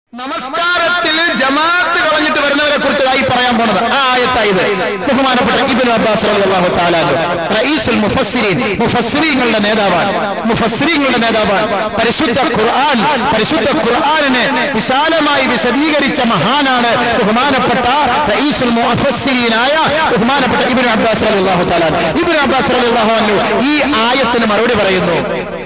നമസ്കാരത്തിൽ ജമാഅത്ത് കളഞ്ഞിട്ട് വരുന്നവരെ കുറിച്ചതായി പറയാൻ പോണത് ആ ആയത്തായത് ബഹുമാനപ്പെട്ട ഇബ്നു അബ്ബാസ് റളിയല്ലാഹു തആല അൻഹു, റഈസുൽ മുഫസ്സിരീൻ മുഫസ്സിരീങ്ങളുടെ നേതാവാണ് മുഫസ്സിരീങ്ങളുടെ നേതാവാണ് പരിശുദ്ധ ഖുർആൻ പരിശുദ്ധ ഖുർആനിനെ വിശാലമായി വിശദീകരിച്ച മഹാനാണ് ബഹുമാനപ്പെട്ട റഈസുൽ മുഫസ്സിരീനായ ബഹുമാനപ്പെട്ട ഇബ്നു അബ്ബാസ് റളിയല്ലാഹു തആല അൻഹു. ഇബ്നു അബ്ബാസ് റളിയല്ലാഹു അൻഹു ഈ ആയത്തിന് മറുപടി പറയുന്നു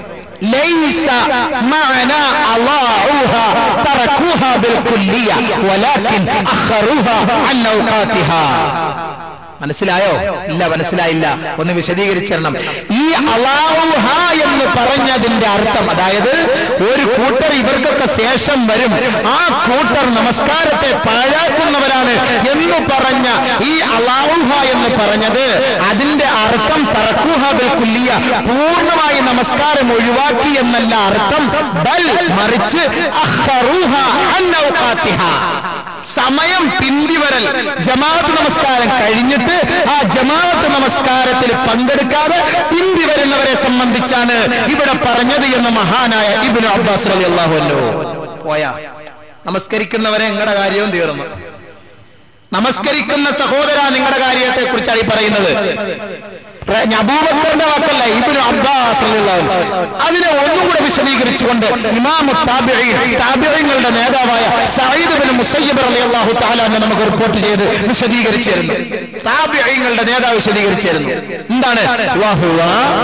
ليس معنى أضاعوها تركوها بالكلية ولكن أخروها عن أوقاتها മനസ്സിലായോ ഇല്ല മനസ്സിലായില്ല ഒന്ന് വിശദീകരിച്ചിരണം ഈ അലാവുഹ എന്ന് പറഞ്ഞതിന്റെ അർത്ഥം അതായത് ഒരു കൂട്ടർ ഇവർക്കൊക്കെ ശേഷം വരും ആ കൂട്ടർ നമസ്കാരത്തെ പാഴാക്കുന്നവരാണ് എന്ന് പറഞ്ഞ ഈ അലാവുഹ എന്ന് പറഞ്ഞത് അതിന്റെ അർത്ഥം തറക്കുഹ ബിൽ കുല്ലിയ പൂർണ്ണമായി നമസ്കാരം ഒഴിവാക്കി എന്നല്ല അർത്ഥം ബൽ മറിച്ച് അഖറുഹ അൻ ഔഖാത്തിഹ സമയം പിന്തിവരൽ ജമാഅത്ത് നമസ്കാരം കഴിഞ്ഞിട്ട് ആ ജമാഅത്ത് നമസ്കാരത്തിൽ പങ്കെടുക്കാതെ പിന്തി വരുന്നവരെ സംബന്ധിച്ചാണ് ഇവിടെ പറഞ്ഞത് എന്ന് മഹാനായ ഇബ്നു അബ്ബാസ് റളിയല്ലാഹു അൻഹു പോയാ നമസ്കരിക്കുന്നവരെ നിങ്ങളുടെ കാര്യവും തീർന്നു നമസ്കരിക്കുന്ന സഹോദര നിങ്ങളുടെ കാര്യത്തെ കുറിച്ചാണ് ഈ പറയുന്നത് റ- അബൂബക്കറിന്റെ വാക്കല്ല ഇബ്നു അബ്ബാസ് റളിയല്ലാഹു അൻഹു. അതിനെ ഒന്നുകൂടെ വിശദീകരിച്ചുകൊണ്ട് ഇമാം താബിഈങ്ങളുടെ നേതാവായ സഈദ് ബിൻ മുസയ്യിബ് റളിയല്ലാഹു തആല അൻഹു നമുക്ക് റിപ്പോർട്ട് ചെയ്ത് വിശദീകരിച്ചിരുന്നു താബിഈങ്ങളുടെ നേതാവ് വിശദീകരിച്ചിരുന്നു എന്താണ് വഹുവ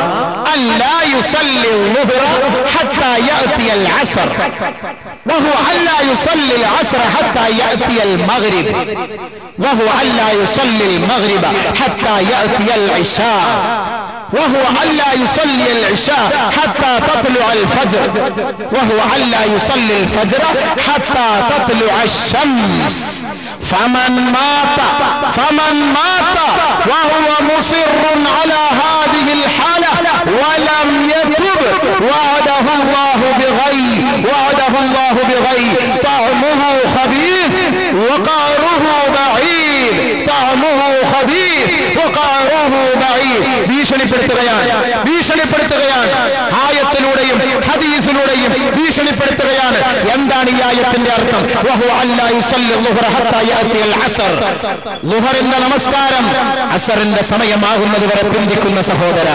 അല്ലാ യുസല്ലി الظهر حتى يأتي العصر وهو ألا يصلي العصر حتى يأتي المغرب وهو ألا يصلي المغرب حتى يأتي العشاء وهو ألا يصلي العشاء حتى تطلع الفجر وهو ألا يصلي الفجر حتى تطلع الشمس فمن مات فمن مات وهو مصر على هذه الحالة ولم يتب وعده الله بغي وعده الله بغي طعمه خبيث وقعره بعيد طعمه خبيث وقعره بعيد ഭീഷണിപ്പെടുത്തുകയാണ് ഭീഷണിപ്പെടുത്തുകയാണ് ആയത്തിലൂടെയും ഹദീസിലൂടെയും ഭീഷണിപ്പെടുത്തുകയാണ് എന്താണ് ഈ ആയത്തിന്റെ അർത്ഥം വഹു അല്ലാ യുസല്ലി ളുഹ്റ ഹത്താ യഅതിയൽ അസർ ളുഹറിന്റെ നമസ്കാരം അസറിന്റെ സമയമാകുന്നത് വരെ പിന്തിക്കുന്ന സഹോദര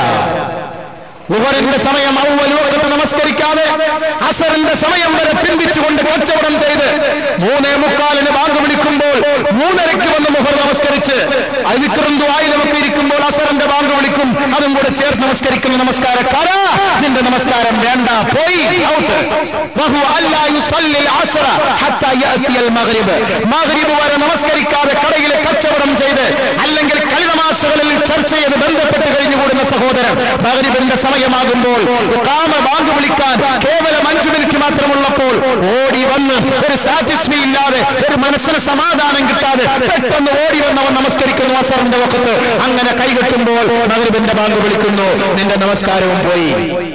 ലുഹറിന്റെ സമയം ഔവൽ വക്കത്ത് നമസ്കരിക്കാതെ അസറിന്റെ സമയം വരെ പിന്തിച്ചുകൊണ്ട് കച്ചവടം ചെയ്ത് മൂന്നേ മുക്കാലിന് ബാങ്ക് വിളിക്കുമ്പോൾ മൂന്നരയ്ക്ക് വന്ന് മുഹർ നമസ്കരിച്ച് അതിക്രം ദുആയിലുമൊക്കെ ഇരിക്കുമ്പോൾ അസറിന്റെ ബാങ്ക് വിളിക്കും അതും കൂടെ ചേർത്ത് നമസ്കരിക്കുന്ന നമസ്കാരക്കാരാ നിന്റെ നമസ്കാരം വേണ്ട പോയി ഔട്ട് വഹു അല്ലാ യുസല്ലി അസ്റ ഹത്താ യഅതിയൽ മഗ്രിബ് മഗ്രിബ് വരെ നമസ്കരിക്കാതെ കടയിൽ കച്ചവടം ചെയ്ത് അല്ലെങ്കിൽ കളിതമാശകളിൽ ചർച്ച ചെയ്ത് ബന്ധപ്പെട്ട് കഴിഞ്ഞുകൂടുന്ന സഹോദരൻ മഗ്രിബിന്റെ സമയമാകുമ്പോൾ കാമ ബാങ്ക് വിളിക്കാൻ കേവലം അഞ്ചു മിനിറ്റ് മാത്രമുള്ളപ്പോൾ ഓടി വന്ന് ഒരു സാറ്റിസ്ഫൈ ഇല്ലാതെ ഒരു മനസ്സിന് സമാധാനം കിട്ടാതെ പെട്ടെന്ന് ഓടി വന്നവൻ നമസ്കരിക്കുന്നു അസറിന്റെ വക്കത്ത് അങ്ങനെ കൈകെട്ടുമ്പോൾ മകരിബിന്റെ ബാങ്ക് വിളിക്കുന്നു നിന്റെ നമസ്കാരവും പോയി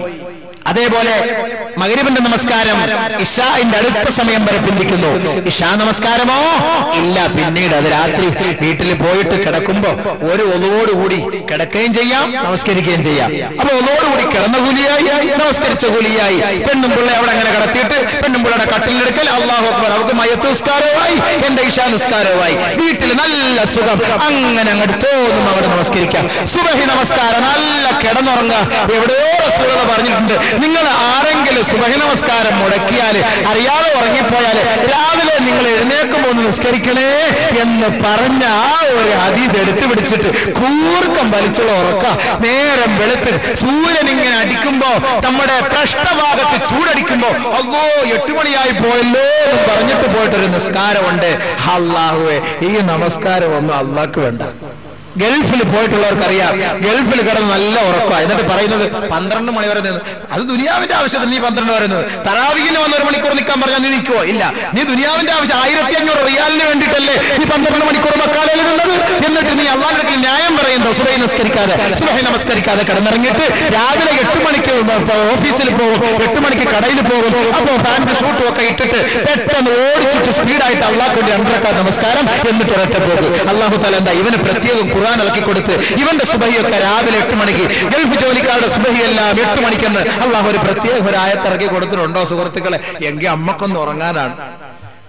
അതേപോലെ മകരിബിന്റെ നമസ്കാരം ഇഷാന്റെ അടുത്ത സമയം വരെ പിന്തിക്കുന്നു ഇഷാ നമസ്കാരമോ ഇല്ല പിന്നീട് അത് രാത്രി വീട്ടിൽ പോയിട്ട് കിടക്കുമ്പോ ഒരു ഒലോടുകൂടി കിടക്കുകയും ചെയ്യാം നമസ്കരിക്കുകയും ചെയ്യാം അപ്പൊ ഒലോടുകൂടി കിടന്ന കൂലിയായി നമസ്കരിച്ച കൂലിയായി പെണ്ണും പിള്ളെ അവിടെ അങ്ങനെ കിടത്തിയിട്ട് പെണ്ണും പിള്ളയുടെ കട്ടിലെടുക്കൽ അള്ളാഹു അക്ബർ അവർക്ക് മയത്ത് നിസ്കാരവുമായി എന്റെ ഇഷാ നിസ്കാരവുമായി വീട്ടിൽ നല്ല സുഖം അങ്ങനെ അങ്ങോട്ട് തോന്നും അവിടെ നമസ്കരിക്കാം സുബഹി നമസ്കാരം നല്ല കിടന്നുറങ്ങുക എവിടെയോ റസൂലത പറഞ്ഞിട്ടുണ്ട് നിങ്ങൾ ആരെങ്കിലും സുബഹി നമസ്കാരം മുടക്കിയാൽ അറിയാതെ ഉറങ്ങിപ്പോയാൽ രാവിലെ നിങ്ങൾ എഴുന്നേക്കുമ്പോൾ ഒന്ന് നിസ്കരിക്കണേ എന്ന് പറഞ്ഞ ആ ഒരു അതീത് എടുത്തു പിടിച്ചിട്ട് കൂർക്കം വലിച്ചുള്ള ഉറക്ക നേരം വെളുത്ത് സൂര്യൻ ഇങ്ങനെ അടിക്കുമ്പോ നമ്മുടെ പൃഷ്ഠഭാഗത്ത് ചൂടടിക്കുമ്പോ അല്ലോ എട്ട് മണിയായി പോയല്ലോ എന്ന് പറഞ്ഞിട്ട് പോയിട്ടൊരു നിസ്കാരമുണ്ട് അള്ളാഹുവേ ഈ നമസ്കാരം ഒന്നും അള്ളാഹ്ക്ക് വേണ്ട ഗൾഫിൽ പോയിട്ടുള്ളവർക്ക് അറിയാം ഗൾഫിൽ കിടന്ന് നല്ല ഉറക്കമാണ് എന്നിട്ട് പറയുന്നത് പന്ത്രണ്ട് മണി വരെ നിന്ന് അത് ദുനിയാവിന്റെ ആവശ്യത്തിന് നീ പന്ത്രണ്ട് വരെ നിന്ന് തറാവിഹിന് വന്ന് ഒരു മണിക്കൂർ നിൽക്കാൻ പറഞ്ഞാൽ നീ നിൽക്കുവോ ഇല്ല നീ ദുനിയാവിന്റെ ആവശ്യം ആയിരത്തി അഞ്ഞൂറ് റിയാലിന് വേണ്ടിയിട്ടല്ലേ നീ പന്ത്രണ്ട് മണിക്കൂർ മക്കാലയിൽ നിന്നത് എന്നിട്ട് നീ അള്ളാഹിന്റെ ന്യായം പറയുന്നു സുബൈ നമസ്കരിക്കാതെ സുബൈ നമസ്കരിക്കാതെ കിടന്നിറങ്ങിയിട്ട് രാവിലെ എട്ട് മണിക്ക് ഓഫീസിൽ പോകും എട്ട് മണിക്ക് കടയിൽ പോകും അപ്പോ പാന്റ് ഷൂട്ടും ഒക്കെ ഇട്ടിട്ട് പെട്ടെന്ന് ഓടിച്ചിട്ട് സ്പീഡായിട്ട് അള്ളാഹ് വേണ്ടി രണ്ടരക്കാർ നമസ്കാരം എന്നിട്ട് ഒരൊറ്റ പോകും അള്ളാഹു തല എന്താ ഇവന് പ്രത്യേകം ഖുർആൻ ഇറക്കി കൊടുത്ത് ഇവന്റെ സുബഹിയൊക്കെ രാവിലെ എട്ട് മണിക്ക് ഗൾഫ് ജോലിക്കാരുടെ സുബഹിയെല്ലാം എട്ട് മണിക്കെന്ന് അള്ളാഹു ഒരു പ്രത്യേക ഒരു ആയത്തിറക്കി കൊടുത്തിട്ടുണ്ടോ സുഹൃത്തുക്കളെ എങ്കിൽ അമ്മക്കൊന്ന് ഉറങ്ങാനാണ്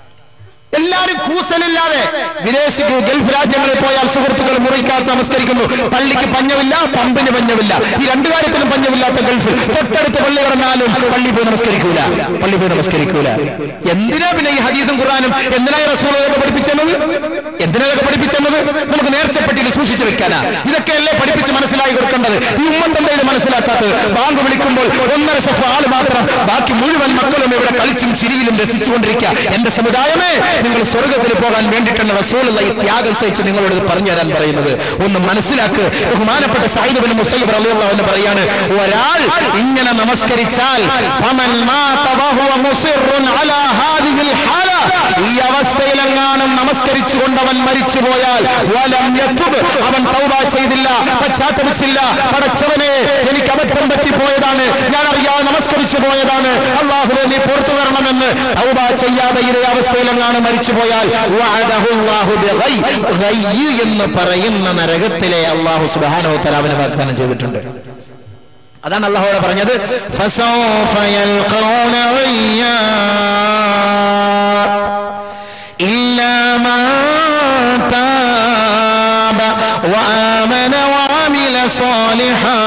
എല്ലാരും കൂസലില്ലാതെ വിദേശിക്ക് ഗൾഫ് രാജ്യങ്ങളിൽ പോയാൽ സുഹൃത്തുക്കൾ മുറിക്കാത്ത നമസ്കരിക്കുന്നു പള്ളിക്ക് പഞ്ഞമില്ല പമ്പിന് പഞ്ഞമില്ല ഈ രണ്ടു കാര്യത്തിനും പഞ്ഞമില്ലാത്ത ഗൾഫ് തൊട്ടടുത്ത് പള്ളി കിടന്നാലും പള്ളി പോയി നമസ്കരിക്കൂല പള്ളി പോയി നമസ്കരിക്കൂല എന്തിനാ പിന്നെ ഈ ഹദീസും ഖുറാനും എന്തിനാ ഈ റസൂൽ ഇതൊക്കെ പഠിപ്പിച്ചത് എന്തിനാ ഇതൊക്കെ പഠിപ്പിച്ചത് നമുക്ക് നേർച്ചപ്പെട്ടിയിൽ സൂക്ഷിച്ചു വെക്കാനാ ഇതൊക്കെയല്ലേ പഠിപ്പിച്ച് മനസ്സിലാക്കി കൊടുക്കേണ്ടത് ഈ ഉമ്മത്തെന്താ ഇത് മനസ്സിലാക്കാത്തത് ബാങ്ക് വിളിക്കുമ്പോൾ ഒന്നര സഫ ആള് മാത്രം ബാക്കി മുഴുവൻ മക്കളും ഇവിടെ കളിച്ചും ചിരിയിലും രസിച്ചുകൊണ്ടിരിക്കുക എന്റെ സമുദായമേ നിങ്ങൾ സ്വർഗത്തിൽ പോകാൻ വേണ്ടിയിട്ടാണ് റസൂലുള്ള ഈ ത്യാഗം സഹിച്ച് നിങ്ങളോട് ഇത് പറഞ്ഞു തരാൻ പറയുന്നത് ഒന്ന് മനസ്സിലാക്ക് ബഹുമാനപ്പെട്ട സായിദ് ബിൻ മുസൈബ് റളിയല്ലാഹു എന്ന് പറയാണ് ഒരാൾ ഇങ്ങനെ നമസ്കരിച്ചാൽ ഫമൻ മാത വഹുവ മുസിറുൻ അലാ ഹാദിഹിൽ ഹാല ഈ അവസ്ഥയിലെങ്ങാനും നമസ്കരിച്ചുകൊണ്ട് അവൻ മരിച്ചുപോയാൽ വലം യതുബ് അവൻ തൗബ ചെയ്തില്ല പശ്ചാത്തപിച്ചില്ല പടച്ചവനെ എനിക്ക് അബദ്ധം പറ്റിപ്പോയതാണ് ഞാൻ അറിയാതെ നമസ്കരിച്ചു പോയതാണ് അള്ളാഹുവെ നീ പുറത്തു തരണമെന്ന് തൗബ ചെയ്യാതെ ഇതേ അവസ്ഥയിലെങ്ങാനും മരിച്ചുപോയാൽ വഅദഹുല്ലാഹു ബിഗൈ. ഗയ്യ് എന്ന് പറയുന്ന നരകത്തിലെ അള്ളാഹു സുബ്ഹാനഹു വ തആല അവന് വാഗ്ദാനം ചെയ്തിട്ടുണ്ട് അതാണ് അള്ളാഹുവിടെ പറഞ്ഞത് فسوف يلقون غيا إلا من تاب وآمن وعمل صالحا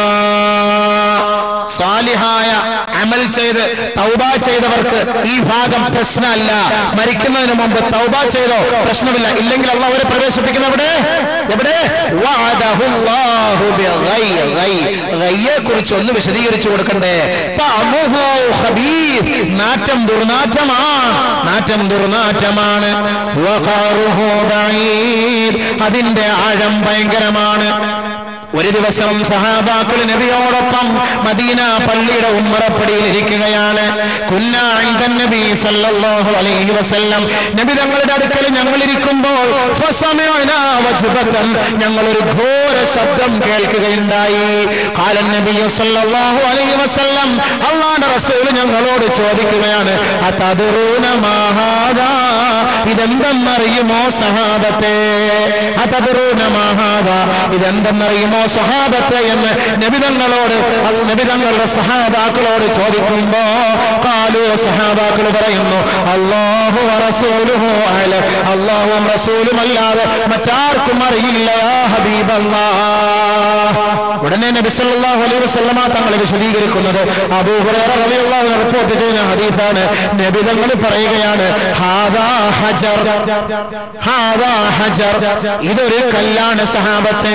സാലിഹായ അമൽ ചെയ്ത് തൗബ ചെയ്തവർക്ക് ഈ ഭാഗം പ്രശ്നമല്ല മരിക്കുന്നതിന് മുമ്പ് തൗബ ചെയ്തോ പ്രശ്നമില്ല ഇല്ലെങ്കിൽ അള്ളാഹ് അവരെ പ്രവേശിപ്പിക്കുന്ന എവിടെ എവിടെ വഅദഹുല്ലാഹു ബിഗൈ. ഗൈ. ഗൈയെ കുറിച്ച് ഒന്ന് വിശദീകരിച്ചു കൊടുക്കണ്ടേ തഅമുഹു ഖബീസ്. നാറ്റം ദുർനാറ്റമാണ് നാറ്റം ദുർനാറ്റമാണ് വഖറുഹു ബഈദ്. അതിന്റെ ആഴം ഭയങ്കരമാണ് ഒരു ദിവസം സഹാബാക്കൾ നബിയോടൊപ്പം മദീന പള്ളിയുടെ ഉമ്മറപ്പടിയിൽ ഇരിക്കുകയാണ് കുന്നാൻ നബി സല്ലല്ലാഹു അലൈഹി വസല്ലം നബി തങ്ങളുടെ അടുക്കൽ ഞങ്ങൾ ഇരിക്കുമ്പോൾ ഫസമിഅനാ വജ്ബതൻ ഞങ്ങൾ ഒരു ഘോര ശബ്ദം കേൾക്കുകയുണ്ടായി ഖാലൻ നബി സല്ലല്ലാഹു അലൈഹി വസല്ലം അല്ലാഹുവിന്റെ റസൂൽ ഞങ്ങളോട് ചോദിക്കുകയാണ് അതദറൂന മാ ഹാദാ ഇതെന്തെന്നറിയുമോ സഹാബത്തെ അതദറൂന മാ ഹാദാ ഇതെന്തെന്നറിയുമോ സഹാബത്തെ എന്ന് നബിതങ്ങളോട് അത് നബിതങ്ങളുടെ സഹാബാക്കളോട് ചോദിക്കുമ്പോ കാലു സഹാബാക്കൾ പറയുന്നു അള്ളാഹു റസൂലുഹു അല അള്ളാഹും റസൂലും അല്ലാതെ മറ്റാർക്കും അറിയില്ല യാ ഹബീബല്ലാഹ് ഉടനെ നബി സല്ലല്ലാഹു അലൈഹി വസല്ലമ തങ്ങൾ വിശദീകരിക്കുന്നത് അബൂ ഹുറൈറ റളിയല്ലാഹു അൻഹു റിപ്പോർട്ട് ചെയ്യുന്ന ഹദീസാണ് നബി തങ്ങൾ പറയുകയാണ് ഹാദാ ഹജർ ഹാദാ ഹജർ ഇതൊരു കല്ലാണ് സഹാബത്തെ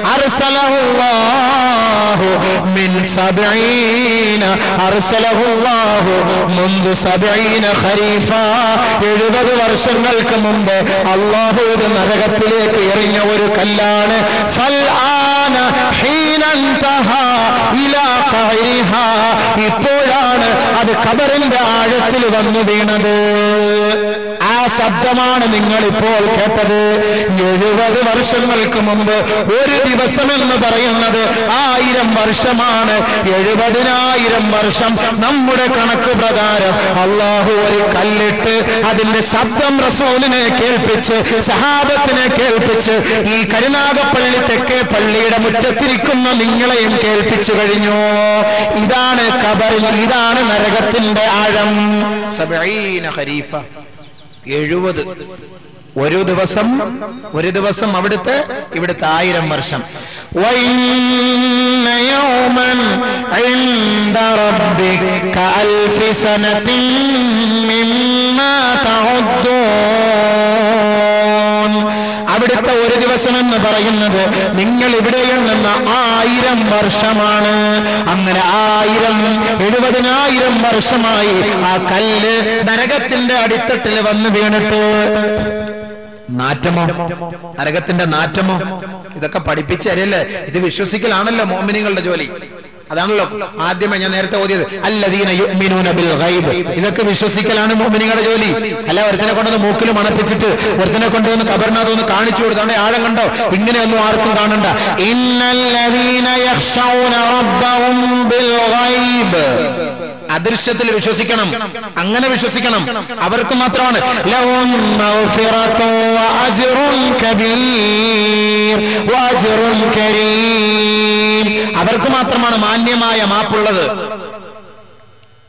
അർസലഹുല്ലാഹു മിൻ സബഈന അർസലഹുല്ലാഹു മുൻദു സബഈന ഖരീഫ 70 വർഷങ്ങൾക്ക് മുമ്പ് അല്ലാഹു ഇത് നരകത്തിലേക്ക് എറിഞ്ഞ ഒരു കല്ലാണ് ഫൽ ആന ഹീന انتهى ഇലാ ഖൈരിഹാ ഇപ്പോഴാണ് അത് ഖബറിന്റെ ആഴത്തിൽ വന്നു വീണത് ആ ശബ്ദമാണ് നിങ്ങൾ ഇപ്പോൾ കേട്ടത് എഴുപത് വർഷങ്ങൾക്ക് മുമ്പ് ഒരു ദിവസം എന്ന് പറയുന്നത് ആയിരം വർഷമാണ് എഴുപതിനായിരം വർഷം നമ്മുടെ കണക്ക് പ്രകാരം അള്ളാഹു ഒരു കല്ലിട്ട് അതിന്റെ ശബ്ദം റസൂലിനെ കേൾപ്പിച്ച് സഹാബത്തിനെ കേൾപ്പിച്ച് ഈ കരുനാഗപ്പള്ളി തെക്കേ പള്ളിയുടെ മുറ്റത്തിരിക്കുന്ന നിങ്ങളെയും കേൾപ്പിച്ചു കഴിഞ്ഞു ഇതാണ് കബറിൽ ഇതാണ് നരകത്തിന്റെ ആഴം സബഈന ഖരീഫ എഴുപത് ഒരു ദിവസം ഒരു ദിവസം അവിടുത്തെ ഇവിടുത്തെ ആയിരം വർഷം وإن يوما عند ربك كألف سنة مما تعدون അവിടുത്തെ ഒരു ദിവസം എന്ന് പറയുന്നത് നിങ്ങൾ ഇവിടെ എണ്ണുന്ന ആയിരം വർഷമാണ് അങ്ങനെ ആയിരം എഴുപതിനായിരം വർഷമായി ആ കല്ല് നരകത്തിന്റെ അടിത്തട്ടിൽ വന്ന് വീണിട്ട് നാറ്റമോ നരകത്തിന്റെ നാറ്റമോ ഇതൊക്കെ പഠിപ്പിച്ചു തരല്ലേ ഇത് വിശ്വസിക്കലാണല്ലോ മോമിനിങ്ങളുടെ ജോലി അതാണല്ലോ ആദ്യമേ ഞാൻ നേരത്തെ ഓതിയത് അല്ലദീന യുഅ്മിനൂന ബിൽ ഗൈബ് ഇതൊക്കെ വിശ്വസിക്കലാണ് മോമിനിങ്ങളുടെ ജോലി അല്ല ഒരുത്തനെ കൊണ്ടൊന്ന് മൂക്കിൽ മണപ്പിച്ചിട്ട് ഒരുത്തനെ കൊണ്ടുവന്ന് കബറിനകത്ത് ഒന്ന് കാണിച്ചു കൊടുത്താണ്ട് ആഴം കണ്ടോ ഇങ്ങനെയൊന്നും ആർക്കും കാണണ്ട ഇന്നല്ലദീന യഖ്ശൗന റബ്ബഹും ബിൽ ഗൈബ് അദൃശ്യത്തിൽ വിശ്വസിക്കണം അങ്ങനെ വിശ്വസിക്കണം അവർക്ക് മാത്രമാണ് ലഹും മഗ്ഫിറത്തും വഅജ്റുൻ കബീർ വഅജ്റുൻ കരീം അവർക്ക് മാത്രമാണ് മാന്യമായ മാപ്പുള്ളത് ഈ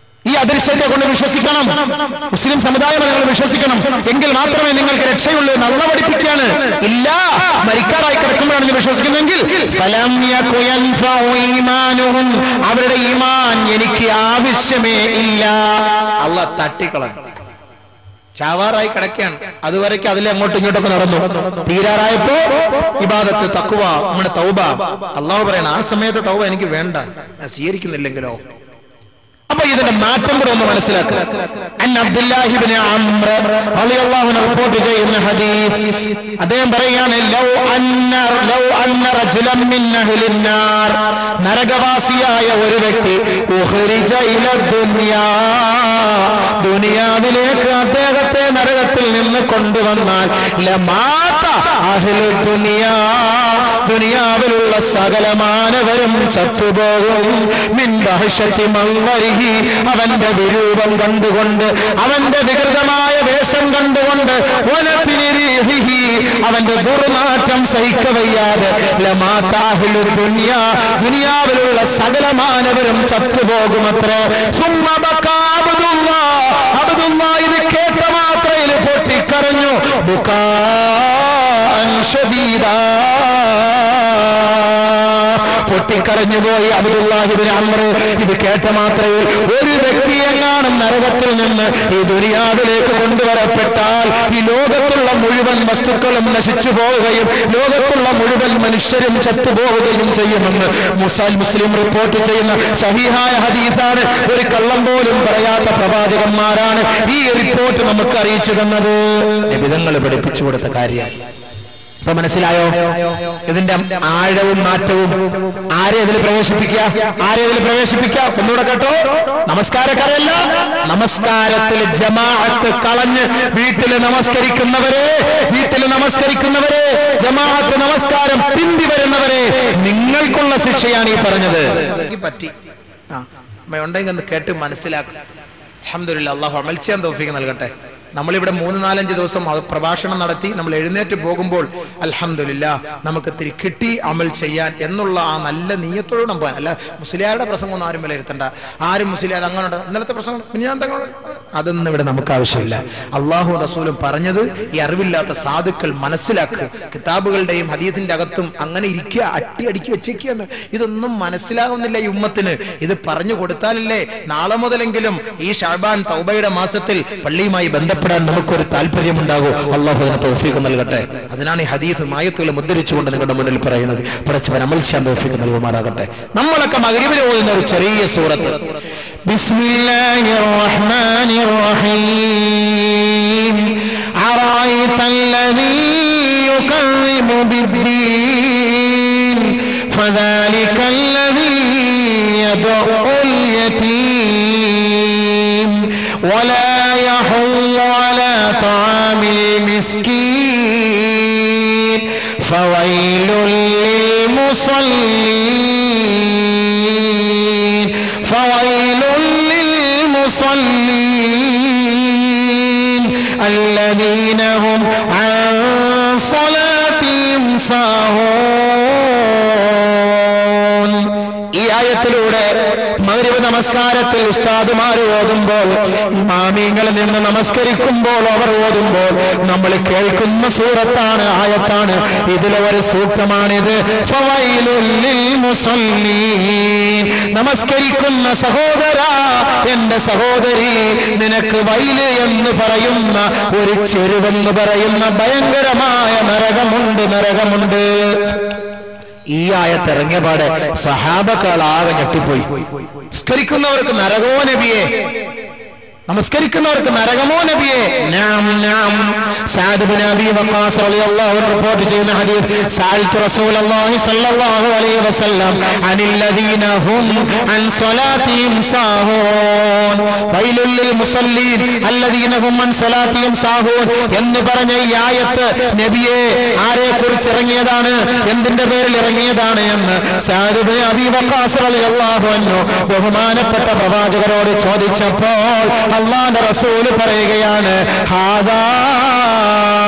അദൃശ്യത്തെ കൊണ്ട് വിശ്വസിക്കണം മുസ്ലിം സമുദായം നിങ്ങൾ വിശ്വസിക്കണം എങ്കിൽ മാത്രമേ നിങ്ങൾക്ക് രക്ഷയുള്ളൂ എന്ന് അള്ള പഠിപ്പിക്കുകയാണ് ഇല്ല മരിക്കാറായി കിടക്കുമ്പോഴാണ് നിങ്ങൾ വിശ്വസിക്കുന്നെങ്കിൽ ഫലം യകു യൻഫഉ ഈമാനുഹും. അവരുടെ ഈമാൻ എനിക്ക് ആവശ്യമേ ഇല്ല അള്ള തട്ടിക്കളഞ്ഞു ചാവാറായി കിടക്കുകയാണ് അതുവരയ്ക്ക് അതിലെ അങ്ങോട്ടും ഇങ്ങോട്ടൊക്കെ നടന്നു തീരാറായപ്പോ ഇബാദത്ത് തക്കുവ നമ്മുടെ തൗബ അള്ളാഹു പറയണം ആ സമയത്ത് തൗബ എനിക്ക് വേണ്ട ഞാൻ സ്വീകരിക്കുന്നില്ലെങ്കിലോ അപ്പൊ ഇതിന്റെ മാറ്റം കൂടെ ഒന്ന് മനസ്സിലാക്കുക അൻ അബ്ദുല്ലാഹിബ്നു അംർ റളിയല്ലാഹു അൻഹു റിപ്പോർട്ട് ചെയ്യുന്ന ഹദീസ് അദ്ദേഹം പറയാണ് ലൗ അന്ന ലൗ അന്ന റജുലൻ മിൻ അഹ്ലിൻ നാർ നരകവാസിയായ ഒരു വ്യക്തി ഉഖ്രിജ ഇല ദുനിയാ ദുനിയാവിലേക്ക് അദ്ദേഹത്തെ നരകത്തിൽ നിന്ന് കൊണ്ടുവന്നാൽ ലമാത അഹ്ലു ദുനിയാ ദുനിയാവിലുള്ള സകല മാനവരും ചത്തുപോകും മിൻ ബഹ്ശത്തി മൻവരിഹി അവന്റെ വിരൂപം കണ്ടുകൊണ്ട് അവന്റെ വികൃതമായ വേഷം കണ്ടുകൊണ്ട് വനത്തിന് രീഹിഹി അവന്റെ ദുർമാറ്റം സഹിക്കവയ്യാതെ ലമാതാഹിലു ദുനിയാ ദുനിയാവിലുള്ള സകല മാനവരും ചത്തുപോകുമത്രേ സുമ്മ ബക്കാ അബ്ദുല്ലാ അബ്ദുല്ലാ ഇത് കേട്ട മാത്രയിൽ പൊട്ടിക്കരഞ്ഞു ബുക്കാൻ ഷദീദാ പൊട്ടിക്കരഞ്ഞുപോയി അബ്ദുല്ലാഹിബിൻ അമ്ര ഇത് കേട്ട മാത്രമേ ഒരു വ്യക്തി എങ്ങാനും നരകത്തിൽ നിന്ന് ഈ ദുനിയാവിലേക്ക് കൊണ്ടുവരപ്പെട്ടാൽ ഈ ലോകത്തുള്ള മുഴുവൻ വസ്തുക്കളും നശിച്ചു പോവുകയും ലോകത്തുള്ള മുഴുവൻ മനുഷ്യരും ചത്തുപോവുകയും ചെയ്യുമെന്ന് മുസാൽ മുസ്ലിം റിപ്പോർട്ട് ചെയ്യുന്ന സഹിഹായ ഹദീസാണ് ഒരു കള്ളം പോലും പറയാത്ത പ്രവാചകന്മാരാണ് ഈ റിപ്പോർട്ട് നമുക്ക് അറിയിച്ചു തന്നത് വിധങ്ങൾ പഠിപ്പിച്ചു കൊടുത്ത കാര്യം ഇപ്പൊ മനസ്സിലായോ ഇതിന്റെ ആഴവും മാറ്റവും ആരെ ഇതിൽ പ്രവേശിപ്പിക്കുക ആരെ ഇതിൽ പ്രവേശിപ്പിക്കുക ഒന്നുകൂടെ കേട്ടോ നമസ്കാരക്കാരല്ല നമസ്കാരത്തിൽ ജമാഅത്ത് കളഞ്ഞ് വീട്ടിൽ നമസ്കരിക്കുന്നവരെ വീട്ടിൽ നമസ്കരിക്കുന്നവരെ ജമാഅത്ത് നമസ്കാരം പിന്തി വരുന്നവരെ നിങ്ങൾക്കുള്ള ശിക്ഷയാണ് ഈ പറഞ്ഞത് പറ്റി ആ ഉണ്ടെങ്കിൽ ഒന്ന് കേട്ട് മനസ്സിലാക്കും അഹമ്മദില്ല അള്ളാഹു അമൽ ചെയ്യാൻ തോഫിക്ക് നൽകട്ടെ നമ്മളിവിടെ മൂന്ന് നാലഞ്ച് ദിവസം അത് പ്രഭാഷണം നടത്തി നമ്മൾ എഴുന്നേറ്റ് പോകുമ്പോൾ അൽഹംദുലില്ല നമുക്ക് തിരി കിട്ടി അമൽ ചെയ്യാൻ എന്നുള്ള ആ നല്ല നീയത്തോടെ നമ്മൾ പോകാൻ അല്ല മുസ്ലിയാരുടെ പ്രസംഗമൊന്നും ആരും വിലയിരുത്തണ്ട ആരും മുസ്ലിയാർ അങ്ങനെ ഇന്നലത്തെ പ്രസംഗം ഞാൻ തങ്ങളുടെ അതൊന്നും ഇവിടെ നമുക്ക് ആവശ്യമില്ല അള്ളാഹു റസൂലും പറഞ്ഞത് ഈ അറിവില്ലാത്ത സാധുക്കൾ മനസ്സിലാക്കുക കിതാബുകളുടെയും ഹദീസിന്റെ അകത്തും അങ്ങനെ ഇരിക്കുക അട്ടി അടുക്കി വെച്ചേക്കുകയാണ് ഇതൊന്നും മനസ്സിലാകുന്നില്ല ഈ ഉമ്മത്തിന് ഇത് പറഞ്ഞു കൊടുത്താലല്ലേ നാളെ മുതലെങ്കിലും ഈ ഷാബാൻ തൗബയുടെ മാസത്തിൽ പള്ളിയുമായി ബന്ധപ്പെടാൻ നമുക്കൊരു താല്പര്യമുണ്ടാകൂ അള്ളാഹു അതിന് തൗഫീഖ് നൽകട്ടെ അതിനാണ് ഈ ഹദീസ് മായത്തുകൾ മുദ്രിച്ചുകൊണ്ട് നിങ്ങളുടെ മുന്നിൽ പറയുന്നത് പടച്ചവൻ അമൽ ചെയ്യാൻ തൗഫീഖ് നൽകുമാറാകട്ടെ നമ്മളൊക്കെ മകരിവിന് പോകുന്ന ഒരു ചെറിയ സൂറത്ത് بسم الله الرحمن الرحيم أرأيت الذي يكذب بالدين فذلك الذي يدع اليتيم ولا يحض على طعام المسكين فويل للمصلين فويل للمصلين الذين هم عن صلاتهم ساهون ഈ ആയത്തിലൂടെ മഗ്രിബ് നമസ്കാരത്തിൽ ഉസ്താദുമാർ ഓതുമ്പോൾ ഇമാമിങ്ങളിൽ നിന്ന് നമസ്കരിക്കുമ്പോൾ അവർ ഓതുമ്പോൾ നമ്മൾ കേൾക്കുന്ന സൂറത്താണ് ആയത്താണ് ഇതിലെ ഒരു സൂക്തമാണിത് ഫവൈലുൽ ലിൽ മുസല്ലീൻ. നമസ്കരിക്കുന്ന സഹോദര എന്റെ സഹോദരി നിനക്ക് വൈല് എന്ന് പറയുന്ന ഒരു ചെരുവെന്ന് പറയുന്ന ഭയങ്കരമായ നരകമുണ്ട് നരകമുണ്ട് ഈ ആയത്ത് ഇറങ്ങിയ പാടെ സഹാബക്കളാകെ ഞെട്ടിപ്പോയി സ്കരിക്കുന്നവർക്ക് നരകമോ നബിയെ നമസ്കരിക്കുന്നവർക്ക് നരകമോ നബിയെ നാം നാം സഅദ് ബിൻ അബി വഖാസ് റളിയല്ലാഹു അൻഹു റിപ്പോർട്ട് ചെയ്യുന്ന ഹദീസ് സഅൽതു റസൂലല്ലാഹി സ്വല്ലല്ലാഹു അലൈഹി വസല്ലം അനിൽ ലദീന ഹും അൻ സ്വലാത്തിഹിം സാഹൂൻ വൈലുൽ ലിൽ മുസല്ലീൻ അല്ലദീന ഹും അൻ സ്വലാത്തിഹിം സാഹൂൻ എന്ന് പറഞ്ഞ ഈ ആയത്ത് നബിയെ ആരെ കുറിച്ച് ഇറങ്ങിയതാണ് എന്തിന്റെ പേരിൽ ഇറങ്ങിയതാണ് എന്ന് സഅദ് ബിൻ അബി വഖാസ് റളിയല്ലാഹു അൻഹു ബഹുമാനപ്പെട്ട പ്രവാചകരോട് ചോദിച്ചപ്പോൾ അള്ളാന്റെ റസൂല് പറയുകയാണ് ഹാദാ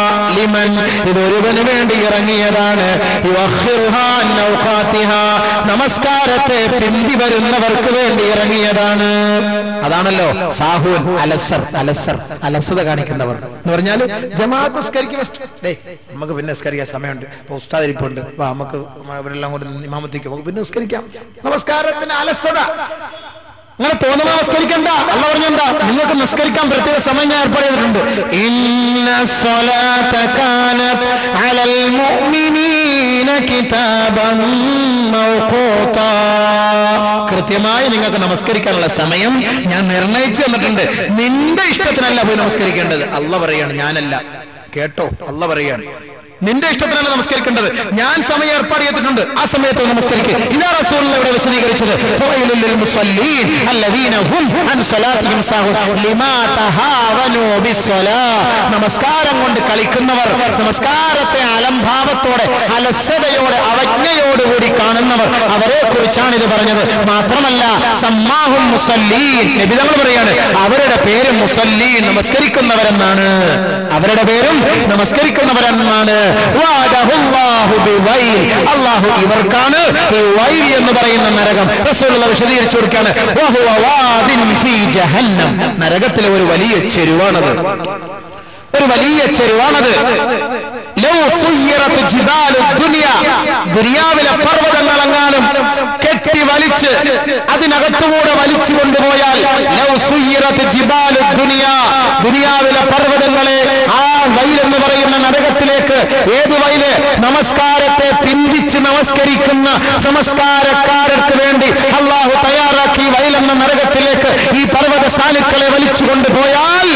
ലിമൻ ഇതൊരുവന് വേണ്ടി ഇറങ്ങിയതാണ് യുഅഖിറുഹാ അൻ ഔഖാത്തിഹാ. നമസ്കാരത്തെ പിന്തി വരുന്നവർക്ക് വേണ്ടി ഇറങ്ങിയതാണ് അതാണല്ലോ സാഹുൻ അലസർ അലസർ അലസത കാണിക്കുന്നവർ എന്ന് പറഞ്ഞാൽ ജമാഅത്ത് നിസ്കരിക്കും ഡേയ് നമുക്ക് പിന്നെ നിസ്കരിക്കാൻ സമയമുണ്ട് ഇപ്പൊ ഉസ്താദ് ഇരിപ്പുണ്ട് വാ നമുക്ക് ഇവരെല്ലാം കൂടി ഇമാമത്തേക്ക് നമുക്ക് പിന്നെ നിസ്കരിക്കാം നമസ്കാരത്തിന് അലസത അങ്ങനെ തോന്നുന്ന നമസ്കരിക്കണ്ട അല്ല പറഞ്ഞെന്താ നിങ്ങൾക്ക് നിസ്കരിക്കാൻ പ്രത്യേക സമയം ഞാൻ ഏർപ്പാട് ചെയ്തിട്ടുണ്ട് ഇന്ന സ്വലാത്ത കാനത് അലൽ മുഅ്മിനീന കിതാബൻ മൗഖൂതാ. കൃത്യമായി നിങ്ങൾക്ക് നമസ്കരിക്കാനുള്ള സമയം ഞാൻ നിർണയിച്ചു തന്നിട്ടുണ്ട് നിന്റെ ഇഷ്ടത്തിനല്ല പോയി നമസ്കരിക്കേണ്ടത് അല്ല പറയാണ് ഞാനല്ല കേട്ടോ അല്ല പറയാണ് നിന്റെ ഇഷ്ടത്തിനല്ല നമസ്കരിക്കേണ്ടത് ഞാൻ സമയം ഏർപ്പാട് ചെയ്തിട്ടുണ്ട് ആ സമയത്ത് നമസ്കരിക്കുക ഇതാ റസൂൽ ഇവിടെ വിശദീകരിച്ചത് ഫവൈലുൽ ലിൽ മുസല്ലീൻ അല്ലദീന ഹും അൻ സലാത്തിഹിം സാഹൂൻ ലിമാ തഹാവനു ബിസ്സലാ നമസ്കാരം കൊണ്ട് കളിക്കുന്നവർ നമസ്കാരത്തെ അലംഭാവത്തോടെ അലസതയോടെ അവജ്ഞയോടുകൂടി കാണുന്നവർ അവരെ കുറിച്ചാണ് ഇത് പറഞ്ഞത് മാത്രമല്ല സമ്മാഹും മുസല്ലീൻ നബിതങ്ങൾ പറയാണ് അവരുടെ പേര് മുസല്ലീൻ നമസ്കരിക്കുന്നവരെന്നാണ് അവരുടെ പേരും നമസ്കരിക്കുന്നവരെന്നാണ് വാദഹുല്ലാഹു ബിവൈൽ. അള്ളാഹു ഇവർക്കാണ് ഈ വൈൽ എന്ന് പറയുന്ന നരകം റസൂലുള്ള വിശദീകരിച്ചു കൊടുക്കാണ് വഹുവ വാദിൻ ഫീ ജഹന്നം നരകത്തിലെ ഒരു വലിയ ചെരുവാണത് ഒരു വലിയ ചെരുവാണത് ലൗ സുയ്യിറത്ത് ജിബാലു ദുനിയ ദുനിയാവിലെ പർവ്വതങ്ങളെങ്ങാനും കെട്ടി വലിച്ച് അതിനകത്തുകൂടെ വലിച്ചു കൊണ്ടുപോയാൽ ലൗ സുയ്യിറത്ത് ജിബാലു ദുനിയ ദുനിയാവിലെ പർവ്വതങ്ങളെ ആ വൈൽ എന്ന് പറയുന്ന നരകത്തിലേക്ക് ഏത് വൈല് നമസ്കാരത്തെ പിന്തിച്ച് നമസ്കരിക്കുന്ന നമസ്കാരക്കാർക്ക് വേണ്ടി അള്ളാഹു തയ്യാറാക്കി വൈൽ എന്ന നരകത്തിലേക്ക് ഈ പർവ്വത സാലുക്കളെ വലിച്ചു കൊണ്ടുപോയാൽ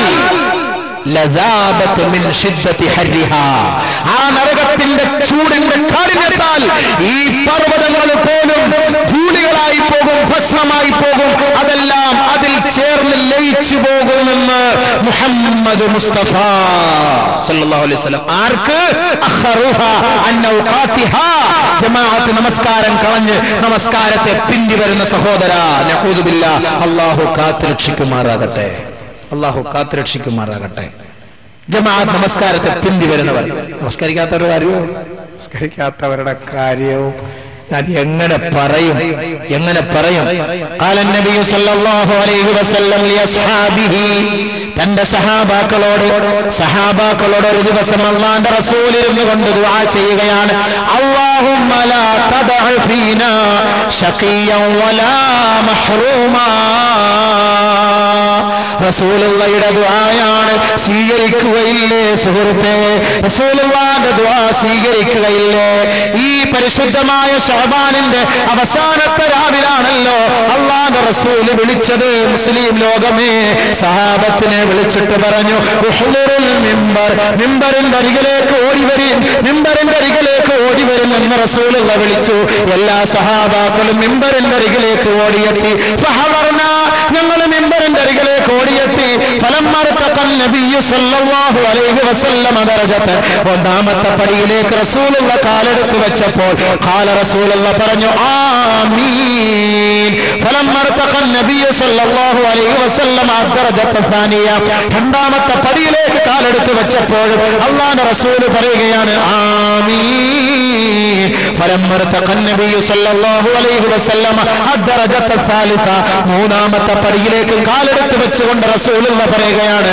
ലദാബത്ത് മിൻ ഷിദ്ദത്തി ഹർരിഹാ. ആ നരകത്തിന്റെ ചൂടിന്റെ കാഠിന്യത്താൽ ഈ പർവ്വതങ്ങൾ പോലും ധൂളികളായി പോകും ഭസ്മമായി പോകും അതെല്ലാം അതിൽ ചേർന്ന് ലയിച്ചു പോകുമെന്ന് മുഹമ്മദ് മുസ്തഫ സല്ലല്ലാഹു അലൈഹി വസല്ലം ആർക്ക് അഖറുഹ അൻ ഔഖാത്തിഹാ. ജമാഅത്ത് നമസ്കാരം കളഞ്ഞ് നമസ്കാരത്തെ പിന്തി വരുന്ന സഹോദര നഊദുബില്ല അള്ളാഹു കാത്തുരക്ഷിക്കുമാറാകട്ടെ അള്ളാഹു കാത്തുരക്ഷിക്കുമാറാകട്ടെ ജമാഅത്ത് നമസ്കാരത്തെ പിന്തി വരുന്നവർ നമസ്കരിക്കാത്തവരുടെ കാര്യമോ നമസ്കരിക്കാത്തവരുടെ കാര്യവും ഞാൻ എങ്ങനെ പറയും എങ്ങനെ പറയും قال النبي صلى الله عليه وسلم لاصحابه തന്റെ സഹാബാക്കളോട് സഹാബാക്കളോട് ഒരു ദിവസം അള്ളാന്റെ റസൂൽ ഇരുന്നു കൊണ്ട് ദുആ ചെയ്യുകയാണ് അല്ലാഹുമ്മ ലാ തദഅ ഫീനാ ശഖിയൻ വലാ മഹ്റൂമാ റസൂലുള്ളയുടെ ദുആയാണ് സ്വീകരിക്കുകയില്ലേ സുഹൃത്തെ റസൂലുള്ളാന്റെ ദുആ സ്വീകരിക്കുകയില്ലേ ഈ പരിശുദ്ധമായ ഷഹബാനിന്റെ അവസാനത്തെ രാവിലാണല്ലോ അള്ളാന്റെ റസൂല് വിളിച്ചത് മുസ്ലിം ലോകമേ സഹാബത്തിനെ വിളിച്ചിട്ട് പറഞ്ഞു ഉഹ്ലുറുൽ മിമ്പർ മിമ്പറിന്റെ അരികിലേക്ക് ഓടി വരീൻ മിമ്പറിന്റെ അരികിലേക്ക് ഓടി വരും എന്ന് റസൂലുള്ള വിളിച്ചു എല്ലാ സഹാബാക്കളും മിമ്പറിന്റെ അരികിലേക്ക് ഓടിയെത്തി ഫഹവർന ഞങ്ങൾ മിമ്പറിന്റെ അരികിലേക്ക് ഓടിയെത്തി ഫലം ഒന്നാമത്തെ പടിയിലേക്ക് റസൂലുള്ള കാലെടുത്ത് വെച്ചപ്പോൾ കാല റസൂലുള്ള പറഞ്ഞു ആമീൻ ഫലം രണ്ടാമത്തെ പടിയിലേക്ക് കാലെടുത്ത് വെച്ചപ്പോൾ അള്ളാന്റെ റസൂല് പറയുകയാണ് ആമീൻ ഫലം മൂന്നാമത്തെ പടിയിലേക്ക് കാലെടുത്ത് വെച്ചുകൊണ്ട് റസൂലുള്ള പറയുകയാണ്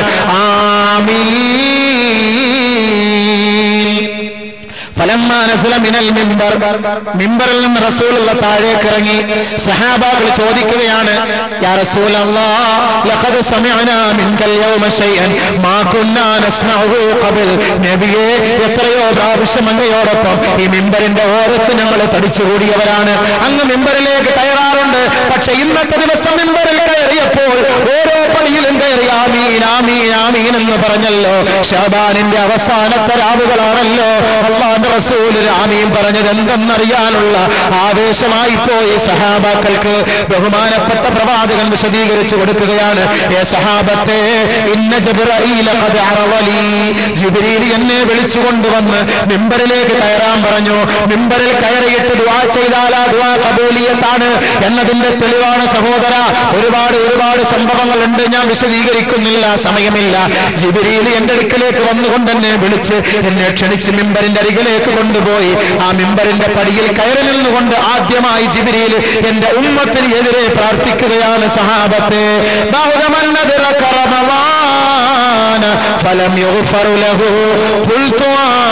ആമീൻ ഫലമ്മാ നസല മിനൽ മിമ്പർ മിമ്പറിൽ നിന്ന് റസൂലുള്ള താഴേക്ക് ഇറങ്ങി സഹാബാക്കൾ ചോദിക്കുകയാണ് യാ റസൂലല്ലാഹ് ലഖദ് സമിഅനാ മിൻകൽ യൗമ ശൈഅൻ മാ കുന്നാ നസ്മഉഹു ഖബൽ നബിയേ എത്രയോ പ്രാവശ്യം അങ്ങയോടൊപ്പം ഈ മിമ്പറിന്റെ ഓരത്ത് ഞങ്ങൾ തടിച്ചുകൂടിയവരാണ് അങ്ങ് മിമ്പറിലേക്ക് കയറാറുണ്ട് പക്ഷെ ഇന്നത്തെ ദിവസം മിമ്പറിൽ കയറിയപ്പോൾ ഓരോ പടിയിലും കയറി ആമീൻ ആമീൻ ആമീൻ എന്ന് പറഞ്ഞല്ലോ ഷാബാനിന്റെ അവസാനത്തെ രാവുകളാണല്ലോ അള്ളാന്റെ റസൂല് ആമീൻ പറഞ്ഞത് എന്തെന്നറിയാനുള്ള ആവേശമായി പോയി സഹാബാക്കൾക്ക് ബഹുമാനപ്പെട്ട പ്രവാചകൻ വിശദീകരിച്ചു കൊടുക്കുകയാണ് ഏ സഹാബത്തെ ഇന്ന ജബ്രഈല ഖദ് അറളലി ജിബ്രീൽ എന്നെ വിളിച്ചു കൊണ്ടുവന്ന് മിമ്പറിലേക്ക് കയറാൻ പറഞ്ഞു മിമ്പറിൽ കയറിയിട്ട് ദുആ ചെയ്താൽ ആ ദുആ കബൂലിയത്താണ് എന്നതിന്റെ തെളിവാണ് സഹോദര ഒരുപാട് ഒരുപാട് സംഭവങ്ങളുണ്ട് ഞാൻ വിശദീകരിക്കുന്നില്ല സമയമില്ല ജിബിരിയിൽ എന്റെ അടുക്കലേക്ക് വന്നുകൊണ്ട് എന്നെ വിളിച്ച് എന്നെ ക്ഷണിച്ച് മിമ്പറിന്റെ അരികിലേക്ക് കൊണ്ടുപോയി ആ മിമ്പറിന്റെ പടിയിൽ കയറി നിന്നുകൊണ്ട് ആദ്യമായി ജിബിരിയിൽ എന്റെ ഉമ്മത്തിന് എതിരെ പ്രാർത്ഥിക്കുകയാണ് സഹാബത്തെ ബഹുദമന്നതിറ കറമവാന ഫലം യുഗ്ഫറു ലഹു ഖുൽതു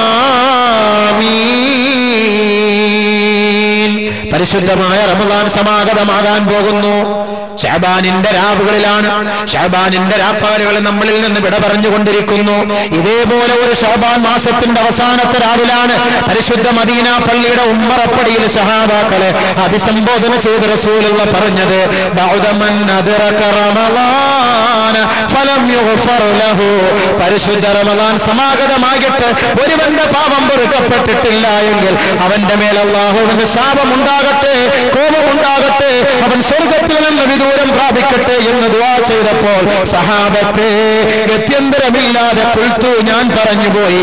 ആമീൻ പരിശുദ്ധമായ റമദാൻ സമാഗതമാകാൻ പോകുന്നു ഷാബാനിന്റെ രാവുകളിലാണ് ഷാബാനിന്റെ രാപ്പാലുകൾ നമ്മളിൽ നിന്ന് വിട പറഞ്ഞുകൊണ്ടിരിക്കുന്നു ഇതേപോലെ ഒരു ഷാബാൻ മാസത്തിന്റെ അവസാനത്തെ രാവിലാണ് പരിശുദ്ധ മദീന പള്ളിയുടെ ഉമ്മറപ്പടിയിൽ സഹാബാക്കളെ അഭിസംബോധന ചെയ്ത് റസൂലുള്ള പറഞ്ഞത് ബൗദമൻ അദ്റക റമളാന ഫലം യുഗ്ഫർ ലഹു പരിശുദ്ധ റമളാൻ സമാഗതമാകട്ടെ ഒരുവന്റെ പാപം പൊറുക്കപ്പെട്ടിട്ടില്ല എങ്കിൽ അവന്റെ മേൽ അള്ളാഹുവിന് ശാപം ഉണ്ടാകട്ടെ കോപമുണ്ടാകട്ടെ അവൻ സ്വർഗത്തിൽ നിന്ന് വിദൂരം പ്രാപിക്കട്ടെ എന്ന് ദുവാ ചെയ്തപ്പോൾ സഹാബത്തെ ഗത്യന്തരമില്ലാതെ കുൽത്തു ഞാൻ പറഞ്ഞുപോയി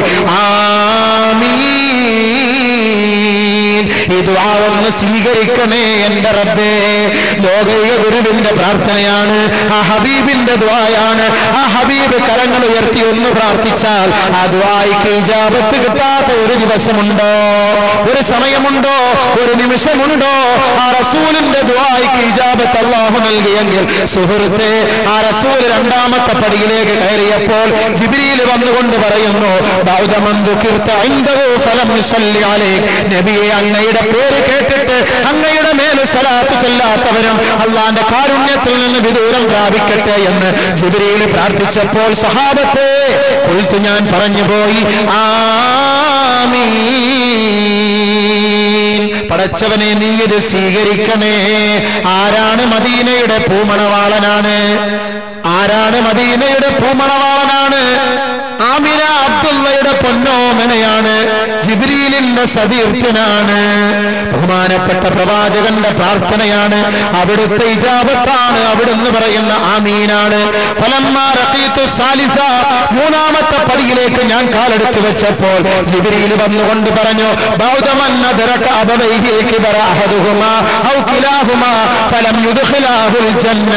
ആമീൻ ഈ ദുആ ഒന്ന് സ്വീകരിക്കണേ എന്റെ റബ്ബേ ലോകൈക ഗുരുവിന്റെ പ്രാർത്ഥനയാണ് ആ ഹബീബിന്റെ ദ്വായാണ് ആ ഹബീബ് കരങ്ങൾ ഉയർത്തി ഒന്ന് പ്രാർത്ഥിച്ചാൽ ആ ദ്വായിക്ക് ഇജാബത്ത് കിട്ടാത്ത ഒരു ദിവസമുണ്ടോ ഒരു സമയമുണ്ടോ ഒരു നിമിഷമുണ്ടോ ആ റസൂലിന്റെ ദ്വായിക്ക് ഇജാബത്ത് അള്ളാഹു നൽകിയെങ്കിൽ സുഹൃത്തെ ആ റസൂൽ രണ്ടാമത്തെ പടിയിലേക്ക് കയറിയപ്പോൾ ജിബിരിയിൽ വന്നുകൊണ്ട് പറയുന്നു ബൗദ്ധമന്തു കീർത്ത ഫലം യുസല്ലി അലൈക് നബിയെ അങ്ങയുടെ പേര് കേട്ടിട്ട് അങ്ങയുടെ മേല് സലാത്ത് ചെല്ലാത്തവരും അള്ളാന്റെ കാരുണ്യത്തിൽ നിന്ന് വിദൂരം പ്രാപിക്കട്ടെ എന്ന് ജിബിരിയിൽ പ്രാർത്ഥിച്ചപ്പോൾ സഹാബത്തെ കൊഴുത്തു ഞാൻ പറഞ്ഞുപോയി ആമീൻ പടച്ചവനെ നീ ഇത് സ്വീകരിക്കണേ ആരാണ് മദീനയുടെ പൂമണവാളനാണ് ആരാണ് മദീനയുടെ പൂമണവാളനാണ് ആമിന അബ്ദുള്ളയുടെ പൊന്നോമനയാണ് ജിബ്രീലിന്റെ സതീർത്ഥ്യനാണ് ബഹുമാനപ്പെട്ട പ്രവാചകന്റെ പ്രാർത്ഥനയാണ് അവിടുത്തെ ഇജാബത്താണ് അവിടുന്ന് പറയുന്ന ആമീനാണ് ഫലമ്മാ റഖീതു സാലിസ മൂന്നാമത്തെ പടിയിലേക്ക് ഞാൻ കാലെടുത്തു വെച്ചപ്പോൾ ജിബ്രീൽ വന്നുകൊണ്ട് പറഞ്ഞു ബൗദ്ധമൻ നദറക അബവൈഹി കിബറ അഹദുഹുമാ ഔ കിലാഹുമാ ഫലം യുദ്ഖിലാഹുൽ ജന്ന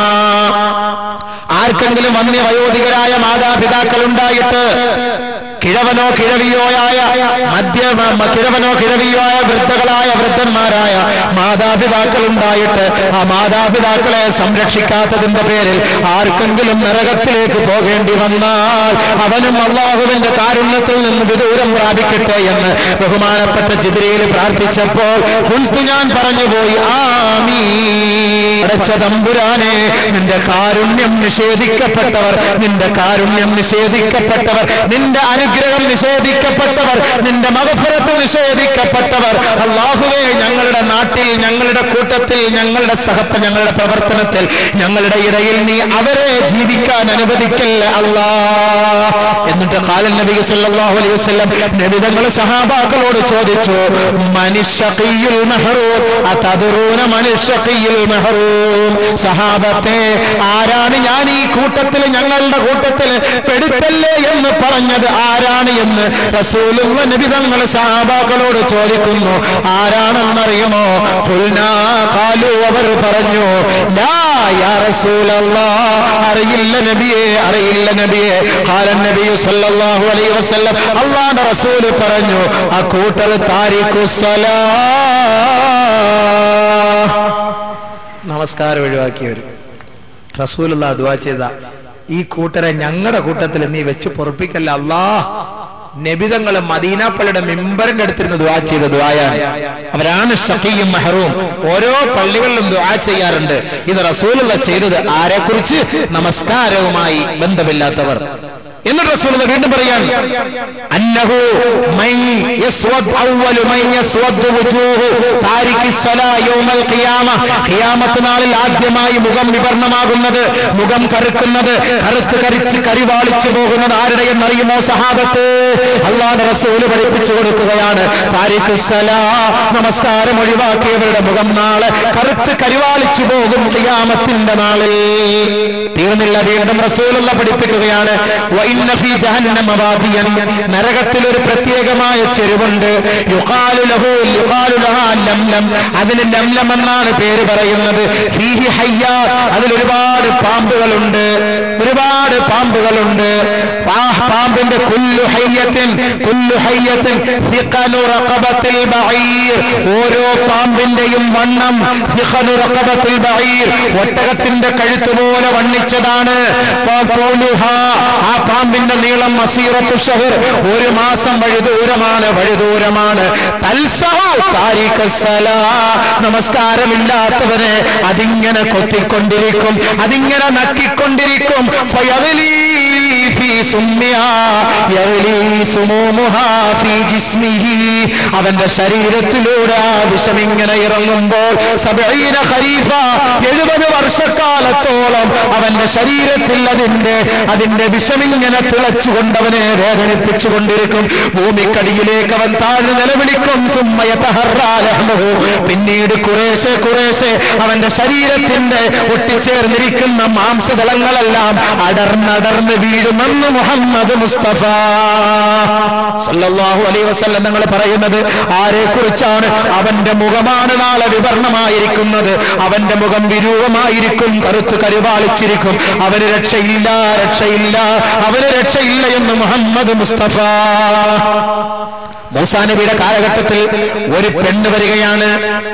ആർക്കെങ്കിലും വന്യ വയോധികരായ മാതാപിതാക്കൾ ഉണ്ടായിട്ട് കിഴവനോ കിഴവിയോയായ മധ്യ മ- കിഴവനോ കിഴവിയോയായ വൃദ്ധകളായ വൃദ്ധന്മാരായ മാതാപിതാക്കൾ ഉണ്ടായിട്ട് ആ മാതാപിതാക്കളെ സംരക്ഷിക്കാത്തതിന്റെ പേരിൽ ആർക്കെങ്കിലും നരകത്തിലേക്ക് പോകേണ്ടി വന്നാൽ അവനും അള്ളാഹുവിന്റെ കാരുണ്യത്തിൽ നിന്ന് വിദൂരം പ്രാപിക്കട്ടെ എന്ന് ബഹുമാനപ്പെട്ട ജിബിരിയിൽ പ്രാർത്ഥിച്ചപ്പോൾ ഹുൽത്തു ഞാൻ പറഞ്ഞുപോയി ആമീ അടച്ച തമ്പുരാനെ നിന്റെ കാരുണ്യം നിഷേധിക്കപ്പെട്ടവർ നിന്റെ കാരുണ്യം നിഷേധിക്കപ്പെട്ടവർ നിന്റെ അനുഗ്രഹം നിഷേധിക്കപ്പെട്ടവർ നിന്റെ മകഫുറത്ത് നിഷേധിക്കപ്പെട്ടവർ അള്ളാഹുവേ ഞങ്ങളുടെ നാട്ടിൽ ഞങ്ങളുടെ കൂട്ടത്തിൽ ഞങ്ങളുടെ സഹപ്പ ഞങ്ങളുടെ പ്രവർത്തനത്തിൽ ഞങ്ങളുടെ ഇടയിൽ നീ അവരെ ജീവിക്കാൻ അനുവദിക്കല്ല അല്ലാ എന്നിട്ട് കാലൻ നബി സല്ലല്ലാഹു അലൈഹി വസല്ലം നബിതങ്ങൾ സഹാബാക്കളോട് ചോദിച്ചു മനുഷ്യഖിയുൽ മഹറൂം അതദറൂന മനുഷ്യഖിയുൽ മഹറൂം സഹാബത്തെ ആരാണ് ഞാൻ ഈ കൂട്ടത്തിൽ ഞങ്ങളുടെ കൂട്ടത്തിൽ പെടുത്തല്ലേ എന്ന് പറഞ്ഞത് ആരാണ് എന്ന് റസൂലുള്ള നബിതങ്ങൾ സഹാബാക്കളോട് ചോദിക്കുന്നു ആരാണെന്നറിയുമോ ഖുൽനാ ഖാലു അവർ പറഞ്ഞു ലാ യാ റസൂലല്ലാ അറിയില്ല നബിയെ അറിയില്ല നബിയെ ഖാലൻ നബി സല്ലല്ലാഹു അലൈഹി വസല്ലം അല്ലാഹുവിന്റെ റസൂൽ പറഞ്ഞു ആ കൂട്ടർ താരിഖു സലാ നമസ്കാരം ഒഴിവാക്കിയവർ റസൂലുള്ള ദുആ ചെയ്ത ഈ കൂട്ടരെ ഞങ്ങളുടെ കൂട്ടത്തിൽ നീ വെച്ച് പൊറപ്പിക്കല്ല അല്ലാ നബിതങ്ങൾ മദീനാപ്പള്ളിയുടെ മെമ്പറിന്റെ അടുത്തിരുന്ന് ദുആ ചെയ്ത ദുആയാണ് അവരാണ് ഷഖിയും മെഹറും ഓരോ പള്ളികളിലും ദുആ ചെയ്യാറുണ്ട് ഇത് റസൂലുള്ള ചെയ്തത് ആരെക്കുറിച്ച് നമസ്കാരവുമായി ബന്ധമില്ലാത്തവർ എന്നിട്ട് റസൂലുള്ള വീണ്ടും പറയാൻ അന്നഹു മൻ യസ്വദ് അവ്വലു മൻ യസ്വദ് വുജൂഹു താരിഖി സ്വലാ യൗമൽ ഖിയാമ ഖിയാമത്ത് നാളിൽ ആദ്യമായി മുഖം വിവർണമാകുന്നത് മുഖം കറുക്കുന്നത് കറുത്ത് കരിച്ച് കരിവാളിച്ചു പോകുന്നത് ആരുടെ എന്നറിയുമോ സഹാബത്ത് അള്ളാഹുവിന്റെ റസൂല് പഠിപ്പിച്ചു കൊടുക്കുകയാണ് താരിഖ് സലാ നമസ്കാരം ഒഴിവാക്കിയവരുടെ മുഖം നാളെ കറുത്ത് കരിവാളിച്ചു പോകും ഖിയാമത്തിന്റെ നാളിൽ തീർന്നില്ല വീണ്ടും റസൂലുള്ള പഠിപ്പിക്കുകയാണ് വ വഇന്ന ഫീ ജഹന്നമ വാദിയൻ നരകത്തിൽ ഒരു പ്രത്യേകമായ ചെരുവുണ്ട് യുഖാലു ലഹു യുഖാലു ലഹാ ലംലം അതിന് ലംലം എന്നാണ് പേര് പറയുന്നത് ഫീഹി ഹയ്യാത്ത് അതിൽ ഒരുപാട് പാമ്പുകളുണ്ട് ഒരുപാട് പാമ്പുകളുണ്ട് ആ പാമ്പിന്റെ കുല്ലു ഹയ്യത്തിൻ കുല്ലു ഹയ്യത്തിൻ ഫിഖനു റഖബത്തിൽ ബഈർ ഓരോ പാമ്പിന്റെയും വണ്ണം ഫിഖനു റഖബത്തിൽ ബഈർ ഒട്ടകത്തിന്റെ കഴുത്ത് പോലെ വണ്ണിച്ചതാണ് വതൂലുഹാ, ആ പാമ്പിന്റെ നീളം മസീറത്തു ഷഹർ ഒരു മാസം വഴി ദൂരമാണ് വഴി ദൂരമാണ് തൽസഹു താരിഖസ്സലാ. നമസ്കാരമില്ലാത്തവനെ അതിങ്ങനെ കൊത്തിക്കൊണ്ടിരിക്കും അതിങ്ങനെ നക്കിക്കൊണ്ടിരിക്കും ഫയഗ്ലീ ഫീ സുമ്മിഹാ, യഗ്ലീ സുമൂമുഹാ ഫീ ജിസ്മിഹി. അവന്റെ ശരീരത്തിലൂടെ ആ വിഷം ഇങ്ങനെ ഇറങ്ങുമ്പോൾ സബഈന ഖരീഫ എഴുപത് വർഷക്കാലത്തോളം അവന്റെ ശരീരത്തിൽ അതിന്റെ അതിന്റെ വിഷമിങ്ങനെ തിളച്ചുകൊണ്ടവനെ വേദനിപ്പിച്ചുകൊണ്ടിരിക്കും ഭൂമിക്കടിയിലേക്ക് അവൻ താഴ്ന്നു നിലവിളിക്കും സുമ്മയ തഹറാലഹ്മുഹു. പിന്നീട് കുറേശ്ശെ കുറേശ്ശെ അവന്റെ ശരീരത്തിന്റെ ഒട്ടിച്ചേർന്നിരിക്കുന്ന മാംസതളങ്ങളെല്ലാം അടർന്നടർന്ന് വീഴുമെന്ന് മുഹമ്മദ് മുസ്തഫ സല്ലല്ലാഹു അലൈഹി വസല്ലം തങ്ങൾ പറയുന്നത് ആരെ കുറിച്ചാണ് അവന്റെ മുഖമാണ് നാളെ വിവരണമായിരിക്കുന്നത് അവന്റെ മുഖം വിരൂപമായിരിക്കും കറുത്ത് കരുവാളിച്ചിരിക്കും അവന് രക്ഷയില്ല രക്ഷയില്ല അവന് രക്ഷയില്ല എന്ന് മുഹമ്മദ് മുസ്തഫ മൂസാ നബിയുടെ കാലഘട്ടത്തിൽ ഒരു പെണ്ണ് വരികയാണ്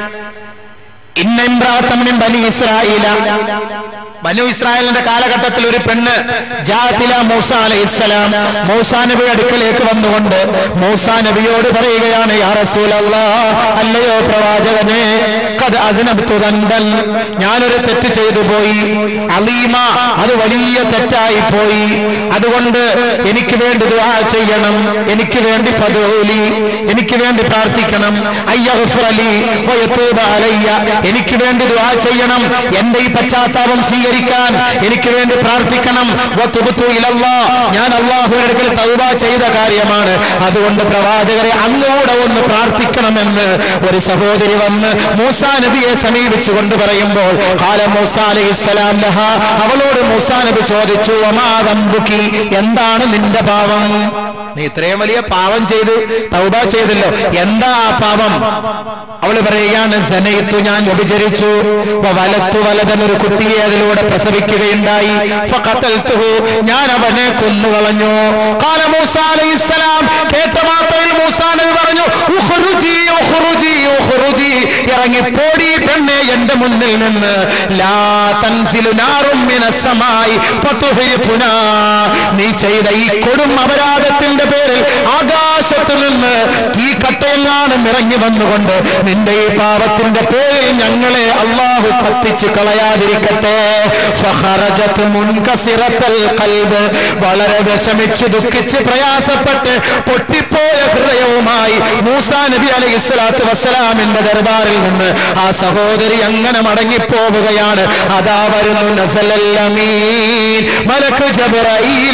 ഇന്ന ഇമ്രാത്തം മിൻ ബനി ഇസ്രായേല ബനു ഇസ്രായേലിന്റെ കാലഘട്ടത്തിൽ ഒരു പെണ്ണ് ജാതില മൂസ അലൈഹിസ്സലാം മൂസാ നബി അടുക്കലേക്ക് വന്നുകൊണ്ട് മൂസാ നബിയോട് പറയുകയാണ് യാ റസൂലല്ലാ അല്ലയോ പ്രവാചകനെ കത് അതിനബ്തു ദന്തൻ ഞാനൊരു തെറ്റ് ചെയ്തു പോയി അലീമ അത് വലിയ തെറ്റായി പോയി അതുകൊണ്ട് എനിക്ക് വേണ്ടി ദുആ ചെയ്യണം എനിക്ക് വേണ്ടി ഫദൂലി എനിക്ക് വേണ്ടി പ്രാർത്ഥിക്കണം അയ്യഗ്ഫിറലി വയതൂബ അലയ്യ എനിക്ക് വേണ്ടി ദുആ ചെയ്യണം എന്റെ ഈ പശ്ചാത്താപം സ്വീകരിക്കാൻ എനിക്ക് വേണ്ടി പ്രാർത്ഥിക്കണം വതുബ്തു ഇലല്ലാ ഞാൻ അല്ലാഹുവിന്റെ അടുക്കൽ തൗബ ചെയ്ത കാര്യമാണ് അതുകൊണ്ട് പ്രവാചകരെ അങ്ങോടെ ഒന്ന് പ്രാർത്ഥിക്കണമെന്ന് ഒരു സഹോദരി വന്ന് മൂസാ നബിയെ സമീപിച്ചുകൊണ്ട് പറയുമ്പോൾ കാല മൂസ അലൈഹിസ്സലാം ലഹ അവളോട് മൂസാ നബി ചോദിച്ചു ഒമാതമ്പുക്കി എന്താണ് നിന്റെ പാവം നീ ഇത്രയും വലിയ പാവം ചെയ്തു തൗബ ചെയ്തല്ലോ എന്താ ആ പാവം അവള് പറയുകയാണ് സനയത്തു ഞാൻ വ്യഭിചരിച്ചു വ വലത്തു വലതൻ ഒരു കുട്ടിയെ അതിലൂടെ പ്രസവിക്കുകയുണ്ടായി ഫഖതൽതുഹു. ഞാൻ അവനെ കൊന്നുകളഞ്ഞു കാല മൂസ അലൈഹിസ്സലാം കേട്ട മാത്രയിൽ മൂസാ നബി പറഞ്ഞു ഉഖ്റുജി ഉഖ്റുജി ഉഖ്റുജി ഇറങ്ങി പോടി പെണ്ണെ എന്റെ മുന്നിൽ നിന്ന് ലാ തൻസിലു നാറും മിനസ്സമായി ഫതുഹ്രിഖുനാ നീ ചെയ്ത ഈ കൊടും അപരാധത്തിന്റെ പേരിൽ ആകാശത്ത് നിന്ന് തീ കട്ടയെങ്ങാനും ഇറങ്ങി വന്നുകൊണ്ട് നിന്റെ ഈ പാപത്തിന്റെ പേരിൽ ഞങ്ങളെ അള്ളാഹു കത്തിച്ച് കളയാതിരിക്കട്ടെ ഫഖറജത്ത് മുൻകസിറത്തൽ ഖൽബ് വളരെ വിഷമിച്ച് ദുഃഖിച്ച് പ്രയാസപ്പെട്ട് പൊട്ടിപ്പോയ ഹൃദയവുമായി മൂസാ നബി അലൈഹി സ്വലാത്തു വസ്സലാമിന്റെ ദർബാറിൽ നിന്ന് ആ സഹോദരി അങ്ങനെ മടങ്ങിപ്പോവുകയാണ് അതാ വരുന്നു നസലല്ലമീൻ മലക്ക് ജബ്രഈൽ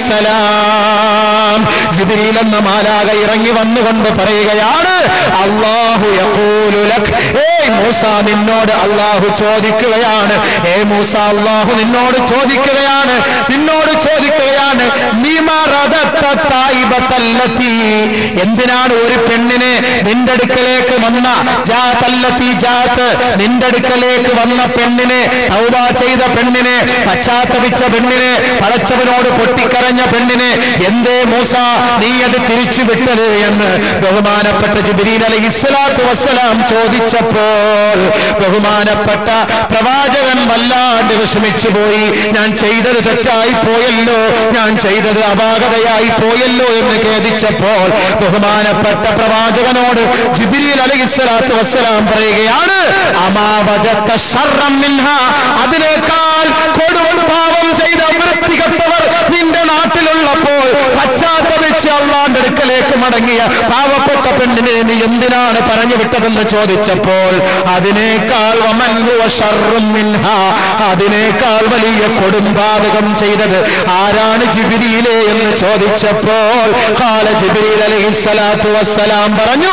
അലൈഹിസ്സലാം ജിബ്രീൽ എന്ന മാലാക ഇറങ്ങി വന്നുകൊണ്ട് പറയുകയാണ് അല്ലാഹു യഖൂലു ലക് ഏയ് മൂസ നിന്നോട് അല്ലാഹു ചോദിക്കുകയാണ് ഏ മൂസ അല്ലാഹു നിന്നോട് ചോദിക്കുകയാണ് നിന്നോട് ചോദിക്കുകയാണ് ലിമ റദത്ത തായിബത്തല്ലത്തി എന്തിനാണ് ഒരു പെണ്ണിനെ നിന്റെ അടുക്കലേക്ക് വന്ന ജാതല്ലത്തി ജാത്ത് നിന്റെ അടുക്കലേക്ക് വന്ന പെണ്ണിനെ തൗബ ചെയ്ത പെണ്ണിനെ പശ്ചാത്തപിച്ച പെണ്ണിനെ പടച്ചവനോട് പൊട്ടിക്കരഞ്ഞ പെണ്ണിനെ എന്തേ മൂസ നീ അത് തിരിച്ചു വിട്ടത് എന്ന് ബഹുമാനപ്പെട്ട ജിബ്രീൽ അലൈഹി സ്വലാത്തു വസ്സലാം ചോദിച്ചപ്പോൾ ബഹുമാനപ്പെട്ട പ്രവാചകൻ വല്ലാണ്ട് വിഷമിച്ചു പോയി ഞാൻ ചെയ്തത് തെറ്റായി പോയല്ലോ ഞാൻ ചെയ്തത് അപാകതയായി പോയല്ലോ എന്ന് ഖേദിച്ചപ്പോൾ ബഹുമാനപ്പെട്ട പ്രവാചകനോട് ജിബ്രീൽ അലൈഹി സ്വലാത്തു വസ്സലാം പറയുകയാണ് അമാവജത്ത ശർറം മിൻഹ അതിനേക്കാൾ കൊടും പാവം ചെയ്ത വൃത്തികെട്ടവർ നിന്റെ നാട്ടിലുള്ളപ്പോൾ പശ്ചാത്തപിച്ച് അള്ളാന്റെ അടുക്കലേക്ക് മടങ്ങിയ പാവപ്പെട്ട പെണ്ണിനെ നീ എന്തിനാണ് പറഞ്ഞു വിട്ടതെന്ന് ചോദിച്ചപ്പോൾ അതിനേക്കാൾ വമൻ ഹുവ ശർറും മിൻഹ അതിനേക്കാൾ വലിയ കൊടുംപാതകം ചെയ്തത് ആരാണ് ജിബിരിയിലെ എന്ന് ചോദിച്ചപ്പോൾ കാല ജിബിരിൽ അലൈഹി സ്വലാത്തു വസ്സലാം പറഞ്ഞു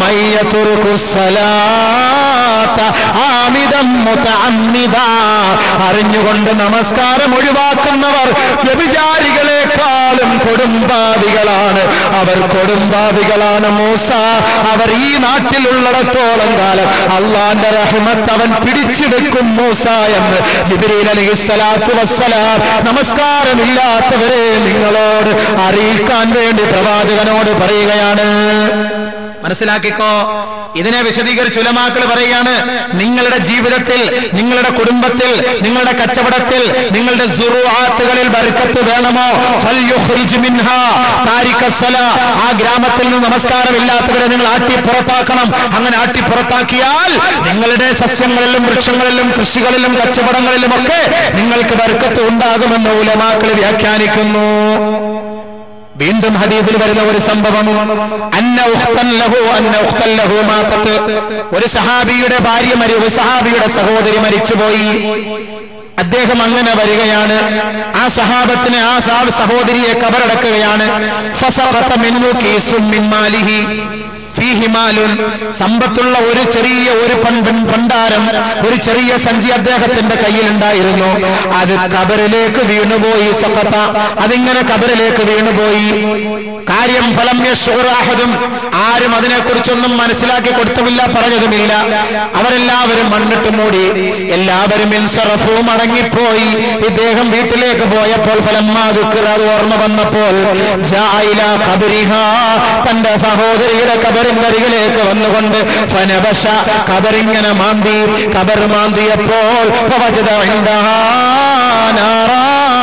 മയ്യത്തുറുക്കുസലാത്ത ആമിതം മുതഅമ്മിദാ അറിഞ്ഞുകൊണ്ട് നമസ്കാരം ഒഴിവാക്കുന്നവർ വ്യഭിചാരികളെക്കാൾ നമ്മളെക്കാളും കൊടുമ്പാവികളാണ് അവർ കൊടുമ്പാവികളാണ് മൂസ അവർ ഈ നാട്ടിലുള്ളിടത്തോളം കാലം അള്ളാന്റെ റഹ്മത്ത് അവൻ പിടിച്ചെടുക്കും മൂസ എന്ന് ജിബ്രീൽ അലൈഹി സ്വലാത്തു വസ്സലാം നമസ്കാരമില്ലാത്തവരെ നിങ്ങളോട് അറിയിക്കാൻ വേണ്ടി പ്രവാചകനോട് പറയുകയാണ് മനസ്സിലാക്കിക്കോ ഇതിനെ വിശദീകരിച്ച് ഉലമാക്കൾ പറയുകയാണ് നിങ്ങളുടെ ജീവിതത്തിൽ നിങ്ങളുടെ കുടുംബത്തിൽ നിങ്ങളുടെ കച്ചവടത്തിൽ നിങ്ങളുടെ സുറുആത്തുകളിൽ ബർക്കത്ത് വേണമോ ഫൽയുഖ്രിജ് മിൻഹാ താരിക സ്വല. ആ ഗ്രാമത്തിൽ നിന്ന് നമസ്കാരമില്ലാത്തവരെ നിങ്ങൾ ആട്ടി പുറത്താക്കണം അങ്ങനെ ആട്ടി പുറത്താക്കിയാൽ നിങ്ങളുടെ സസ്യങ്ങളിലും വൃക്ഷങ്ങളിലും കൃഷികളിലും കച്ചവടങ്ങളിലും ഒക്കെ നിങ്ങൾക്ക് ബർക്കത്ത് ഉണ്ടാകുമെന്ന് ഉലമാക്കൾ വ്യാഖ്യാനിക്കുന്നു വീണ്ടും ഹദീസിൽ വരുന്ന ഒരു സംഭവം അന്ന ഉഖ്തൻ ലഹു അന്ന ഉഖ്തൻ ലഹു മാത്തത്ത് ഒരു സഹാബിയുടെ ഭാര്യ മരി ഒരു സഹാബിയുടെ സഹോദരി മരിച്ചുപോയി അദ്ദേഹം അങ്ങനെ വരികയാണ് ആ സഹാബത്തിന് ആ സാ- സഹോദരിയെ കബറടക്കുകയാണ് ഫസഖത മിൻഹു കീസും മിൻ മാലിഹി ഫീഹി മാലുൻ. സമ്പത്തുള്ള ഒരു ചെറിയ ഒരു പൺ- പൺ- ഭണ്ഡാരം ഒരു ചെറിയ സഞ്ചി അദ്ദേഹത്തിന്റെ കയ്യിലുണ്ടായിരുന്നു അത് കബറിലേക്ക് വീണുപോയി സഖത്ത അതിങ്ങനെ കബറിലേക്ക് വീണുപോയി കാര്യം ഫലം യശ്ഉർ അഹദും ആരും അതിനെക്കുറിച്ചൊന്നും മനസ്സിലാക്കി കൊടുത്തുമില്ല പറഞ്ഞതുമില്ല അവരെല്ലാവരും മണ്ണിട്ട് മൂടി എല്ലാവരും ഇൻസറഫു മടങ്ങിപ്പോയി ഇദ്ദേഹം വീട്ടിലേക്ക് പോയപ്പോൾ ഫലം അത് ഓർമ്മ വന്നപ്പോൾ ജാഇല ഖബരിഹാ തന്റെ സഹോദരിയുടെ കബറിന്റെ അരികിലേക്ക് വന്നുകൊണ്ട് ഫനബശ കബറിങ്ങനെ മാന്തി കബർ മാന്തിയപ്പോൾ ഫവജദ ഇൻദഹാ നാറാ.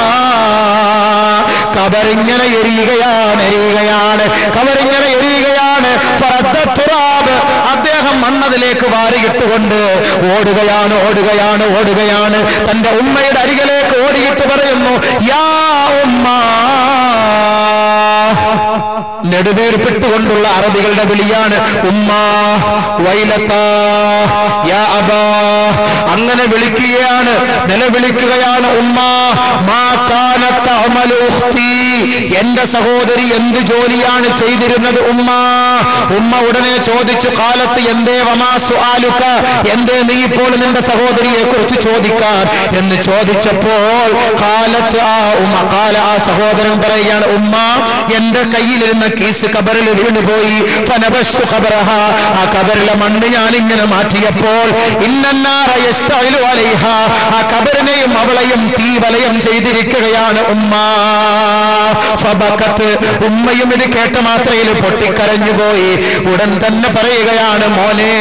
കബറിങ്ങനെ എരിയുകയാണ് എരിയുകയാണ് കബറിങ്ങനെ എരിയുകയാണ് ഫറദ്ദ തുറാബ്. അദ്ദേഹം മണ്ണതിലേക്ക് വാരിയിട്ടുകൊണ്ട് ഓടുകയാണ് ഓടുകയാണ് ഓടുകയാണ് തന്റെ ഉമ്മയുടെ അരികിലേക്ക് ഓടിയിട്ട് പറയുന്നു യാ ഉമ്മ നെടുവേർപ്പെട്ടുകൊണ്ടുള്ള അറബികളുടെ വിളിയാണ് ഉമ്മ വൈലത്ത യാ അബാ അങ്ങനെ വിളിക്കുകയാണ് നിലവിളിക്കുകയാണ് ഉമ്മ മാ കാനത്ത അമലു ഉഖ്തി. എന്റെ സഹോദരി എന്ത് ജോലിയാണ് ചെയ്തിരുന്നത് ഉമ്മ ഉമ്മ ഉടനെ ചോദിച്ചു കാലത്ത് എന്തേ വമാ സുആലുക എന്തേ നീ ഇപ്പോൾ നിന്റെ സഹോദരിയെ കുറിച്ച് ചോദിക്കാൻ എന്ന് ചോദിച്ചപ്പോൾ കാലത്ത് ആ ഉമ്മ കാല ആ സഹോദരൻ പറയുകയാണ് ഉമ്മ എന്റെ കയ്യിലിരുന്ന കീസ് കബറിൽ വീണുപോയി ഫനബസ്തു ഖബറഹ ആ കബറിലെ മണ്ണ് ഞാൻ ഇങ്ങനെ മാറ്റിയപ്പോൾ ഇന്നന്നാറ യസ്തഇലു അലൈഹ ആ കബറിനെയും അവളെയും തീ വലയം ചെയ്തിരിക്കുകയാണ് ഉമ്മ ഫബക്കത്ത് ഉമ്മയും ഇത് കേട്ട മാത്രയിൽ പൊട്ടിക്കരഞ്ഞുപോയി ഉടൻ തന്നെ പറയുകയാണ് മോനെ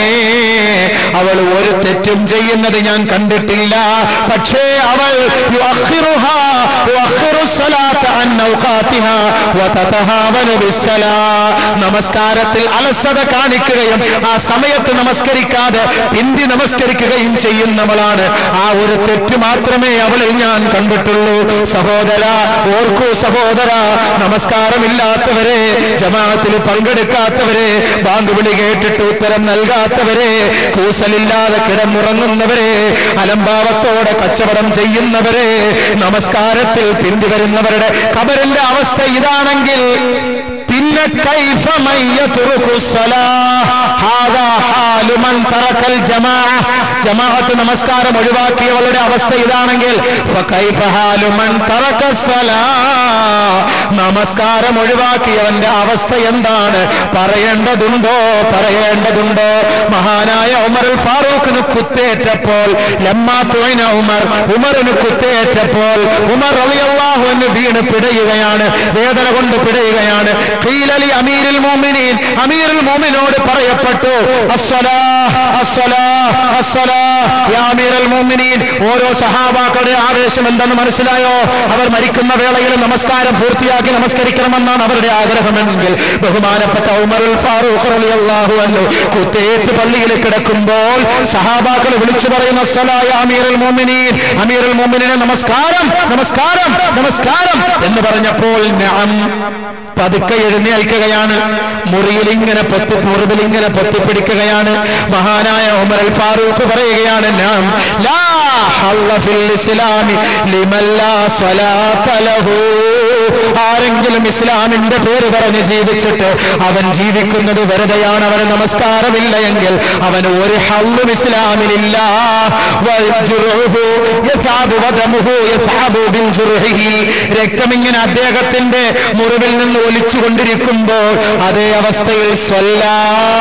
അവൾ ഒരു തെറ്റും ചെയ്യുന്നത് ഞാൻ കണ്ടിട്ടില്ല പക്ഷേ അവൾ യുഅഖിറുഹാ യുഅഖിറു സ്വലാത്ത അൻ ഔഖാത്തിഹാ വതതഹാവനു ബിസ്സലാ നമസ്കാരത്തിൽ അലസത കാണിക്കുകയും ആ സമയത്ത് നമസ്കരിക്കാതെ പിന്തി നമസ്കരിക്കുകയും ചെയ്യുന്നവളാണ് ആ ഒരു തെറ്റ് മാത്രമേ അവളിൽ ഞാൻ കണ്ടിട്ടുള്ളൂ സഹോദര ഓർക്കൂ സഹോദര നമസ്കാരമില്ലാത്തവരെ ജമാഅത്തിൽ പങ്കെടുക്കാത്തവരെ ബാങ്ക് വിളി കേട്ടിട്ട് ഉത്തരം നൽകാത്തവരെ കൂസലില്ലാതെ കിടന്നുറങ്ങുന്നവരെ അലംഭാവത്തോടെ കച്ചവടം ചെയ്യുന്നവരെ നമസ്കാരത്തിൽ പിന്തി വരുന്നവരുടെ കബറിന്റെ അവസ്ഥ ഇതാണെങ്കിൽ പിന്നെ കൈഫ മൻ യത്റുകു സ്വലാഹ് ഹാദാ ഹാലു മൻ തറക്കൽ ജമാഅ ജമാഅത്ത് നമസ്കാരം ഒഴിവാക്കിയവളുടെ അവസ്ഥ ഇതാണെങ്കിൽ ഫകൈഫ ഹാലു മൻ തറക സ്വലാഹ് നമസ്കാരം ഒഴിവാക്കിയവന്റെ അവസ്ഥ എന്താണ് പറയേണ്ടതുണ്ടോ പറയേണ്ടതുണ്ടോ മഹാനായ ഉമർ ഫാറൂഖിന് കുത്തേറ്റപ്പോൾ ലമ്മാ തുഴന ഉമർ ഉമറിന് കുത്തേറ്റപ്പോൾ ഉമർ റളിയല്ലാഹു അൻഹു വീണ് പിടയുകയാണ് വേദന കൊണ്ട് പിടയുകയാണ് ഖീലലി അമീരുൽ മുഅ്മിനീൻ അമീറുൽ മുഅ്മിനോട് പറയപ്പെട്ടു അസ്സലാ അസ്സലാ അസ്സലാ യാ അമീറുൽ മുഅ്മിനീൻ ഓരോ സഹാബാക്കളുടെ ആവേശം എന്തെന്ന് മനസ്സിലായോ അവർ മരിക്കുന്ന വേളയിൽ നമസ്കാരം പൂർത്തിയാക്കി നമസ്കരിക്കണമെന്നാണ് അവരുടെ ആഗ്രഹമെങ്കിൽ ബഹുമാനപ്പെട്ട ഉമറുൽ ഫാറൂഖ് റളിയല്ലാഹു അൻഹു കുത്തേറ്റ് പള്ളിയിൽ കിടക്കുമ്പോൾ സഹാബാക്കൾ വിളിച്ചു പറയുന്ന അസ്സലാ യാ അമീറുൽ മുഅ്മിനീൻ അമീറുൽ മുഅ്മിനീനെ നമസ്കാരം നമസ്കാരം നമസ്കാരം എന്ന് പറഞ്ഞപ്പോൾ നഅം പതുക്കെ എഴുന്നേൽക്കുകയാണ് മുറിയിൽ ഇങ്ങനെ പൊത്തി മുറിവിൽ ഇങ്ങനെ പൊത്തിപ്പിടിക്കുകയാണ് മഹാനായ ഉമർ അൽ ഫാറൂഖ് പറയുകയാണ് നാം ലാ ഹല്ല ഫിൽ ഇസ്ലാമി ലിമൻ ലാ സ്വലാത്ത ലഹു ആരെങ്കിലും ഇസ്ലാമിന്റെ പേര് പറഞ്ഞ് ജീവിച്ചിട്ട് അവൻ ജീവിക്കുന്നത് വെറുതെയാണ് അവന് നമസ്കാരമില്ല എങ്കിൽ അവന് ഒരു ഹള്ളും ഇസ്ലാമിലില്ല വൽജുറുഹു യസാബു വദമുഹു യസാബു ബിൻ ജുറുഹിഹി. രക്തമിങ്ങനെ അദ്ദേഹത്തിന്റെ മുറിവിൽ നിന്ന് ഒലിച്ചുകൊണ്ടിരിക്കുമ്പോൾ അതേ അവസ്ഥയിൽ സ്വല്ലാ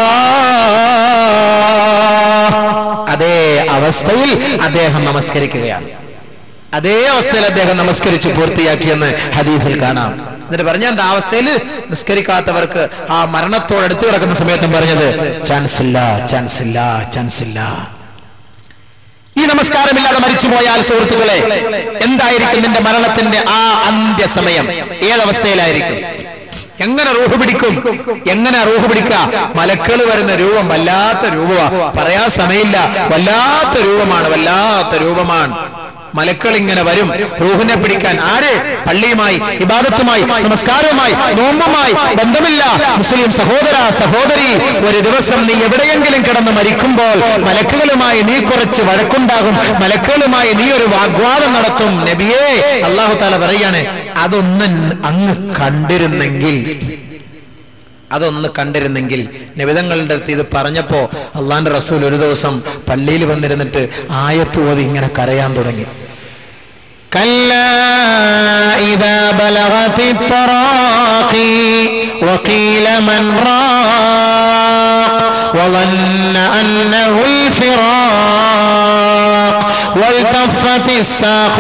അതേ അവസ്ഥയിൽ അദ്ദേഹം നമസ്കരിക്കുകയാണ് അതേ അവസ്ഥയിൽ അദ്ദേഹം നമസ്കരിച്ച് പൂർത്തിയാക്കിയെന്ന് ഹദീഫിൽ കാണാം എന്നിട്ട് പറഞ്ഞ എന്താ അവസ്ഥയിൽ നിസ്കരിക്കാത്തവർക്ക് ആ മരണത്തോട് അടുത്ത് കിടക്കുന്ന സമയത്തും പറഞ്ഞത് ചാൻസ് ഇല്ല ചാൻസ് ഇല്ല ചാൻസ് ഇല്ല ഈ നമസ്കാരമില്ലാതെ മരിച്ചു പോയാൽ സുഹൃത്തുക്കളെ എന്തായിരിക്കും നിന്റെ മരണത്തിന്റെ ആ അന്ത്യസമയം ഏതവസ്ഥയിലായിരിക്കും എങ്ങനെ റൂഹ് പിടിക്കും എങ്ങനെ റൂഹ് പിടിക്ക മലക്കൾ വരുന്ന രൂപം വല്ലാത്ത രൂപമാ പറയാൻ സമയമില്ല വല്ലാത്ത രൂപമാണ് വല്ലാത്ത രൂപമാണ് മലക്കൾ ഇങ്ങനെ വരും റൂഹിനെ പിടിക്കാൻ ആര് പള്ളിയുമായി ഇബാദത്തുമായി നമസ്കാരവുമായി നോമ്പുമായി ബന്ധമില്ല മുസ്ലിം സഹോദര സഹോദരി ഒരു ദിവസം നീ എവിടെയെങ്കിലും കിടന്ന് മരിക്കുമ്പോൾ മലക്കുകളുമായി നീ കുറച്ച് വഴക്കുണ്ടാകും മലക്കുകളുമായി നീ ഒരു വാഗ്വാദം നടത്തും നബിയേ അള്ളാഹു താല പറയാണ് അതൊന്ന് അങ്ങ് കണ്ടിരുന്നെങ്കിൽ അതൊന്ന് കണ്ടിരുന്നെങ്കിൽ നിബിതങ്ങളുടെ അടുത്ത് ഇത് പറഞ്ഞപ്പോ അള്ളാന്റെ റസൂൽ ഒരു ദിവസം പള്ളിയിൽ വന്നിരുന്നിട്ട് ആയത്ത് ഓതി ഇങ്ങനെ കരയാൻ തുടങ്ങി كلا إذا بلغت التراقي وقيل من راق وظن أنه الفراق والتفت الساق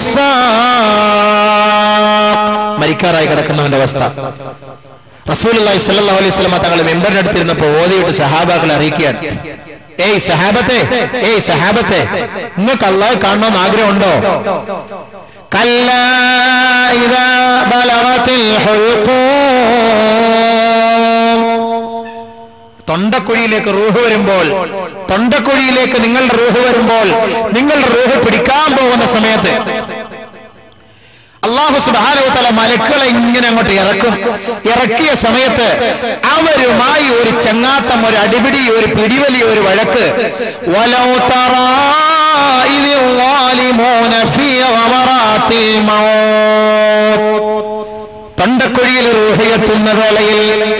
بالساق മരിക്കാറായി കിടക്കുന്നവന്റെ അവസ്ഥ റസൂലി സല്ലാ അലൈഹി സ്വലമ തങ്ങൾ മെമ്പറിന്റെ അടുത്തിരുന്നപ്പോ ഓതിയിട്ട് സഹാബാക്കളെ അറിയിക്കുകയാണ് ഏയ് സഹാബത്തെ ഏയ് സഹാബത്തെ നിങ്ങൾക്ക് അള്ളാഹ് കാണണമെന്ന് ആഗ്രഹമുണ്ടോ കല്ല ഇതാ ബലവത്തിൽ തൊണ്ടക്കുഴിയിലേക്ക് റൂഹ് വരുമ്പോൾ തൊണ്ടക്കുഴിയിലേക്ക് നിങ്ങളുടെ റൂഹ് വരുമ്പോൾ നിങ്ങളുടെ റൂഹ് പിടിക്കാൻ പോകുന്ന സമയത്ത് അള്ളാഹു സുബാനോത്തല മലക്കളെ ഇങ്ങനെ അങ്ങോട്ട് ഇറക്കും ഇറക്കിയ സമയത്ത് അവരുമായി ഒരു ചങ്ങാത്തം ഒരു അടിപിടി ഒരു പിടിവലി ഒരു വഴക്ക് വലൗ തറാ ഇദ് ളാലിമൂന ഫീ ഗമറാത്തിൽ മൗത്ത്. തൊണ്ടക്കുഴിയിൽ റൂഹിയെത്തുന്ന വേളയിൽ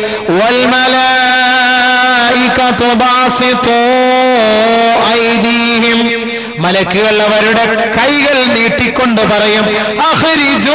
വൽമലായികതു ബാസിതൂ ഐദീഹിം മലക്കുകൾ അവരുടെ കൈകൾ നീട്ടിക്കൊണ്ട് പറയും അഹരിജൂ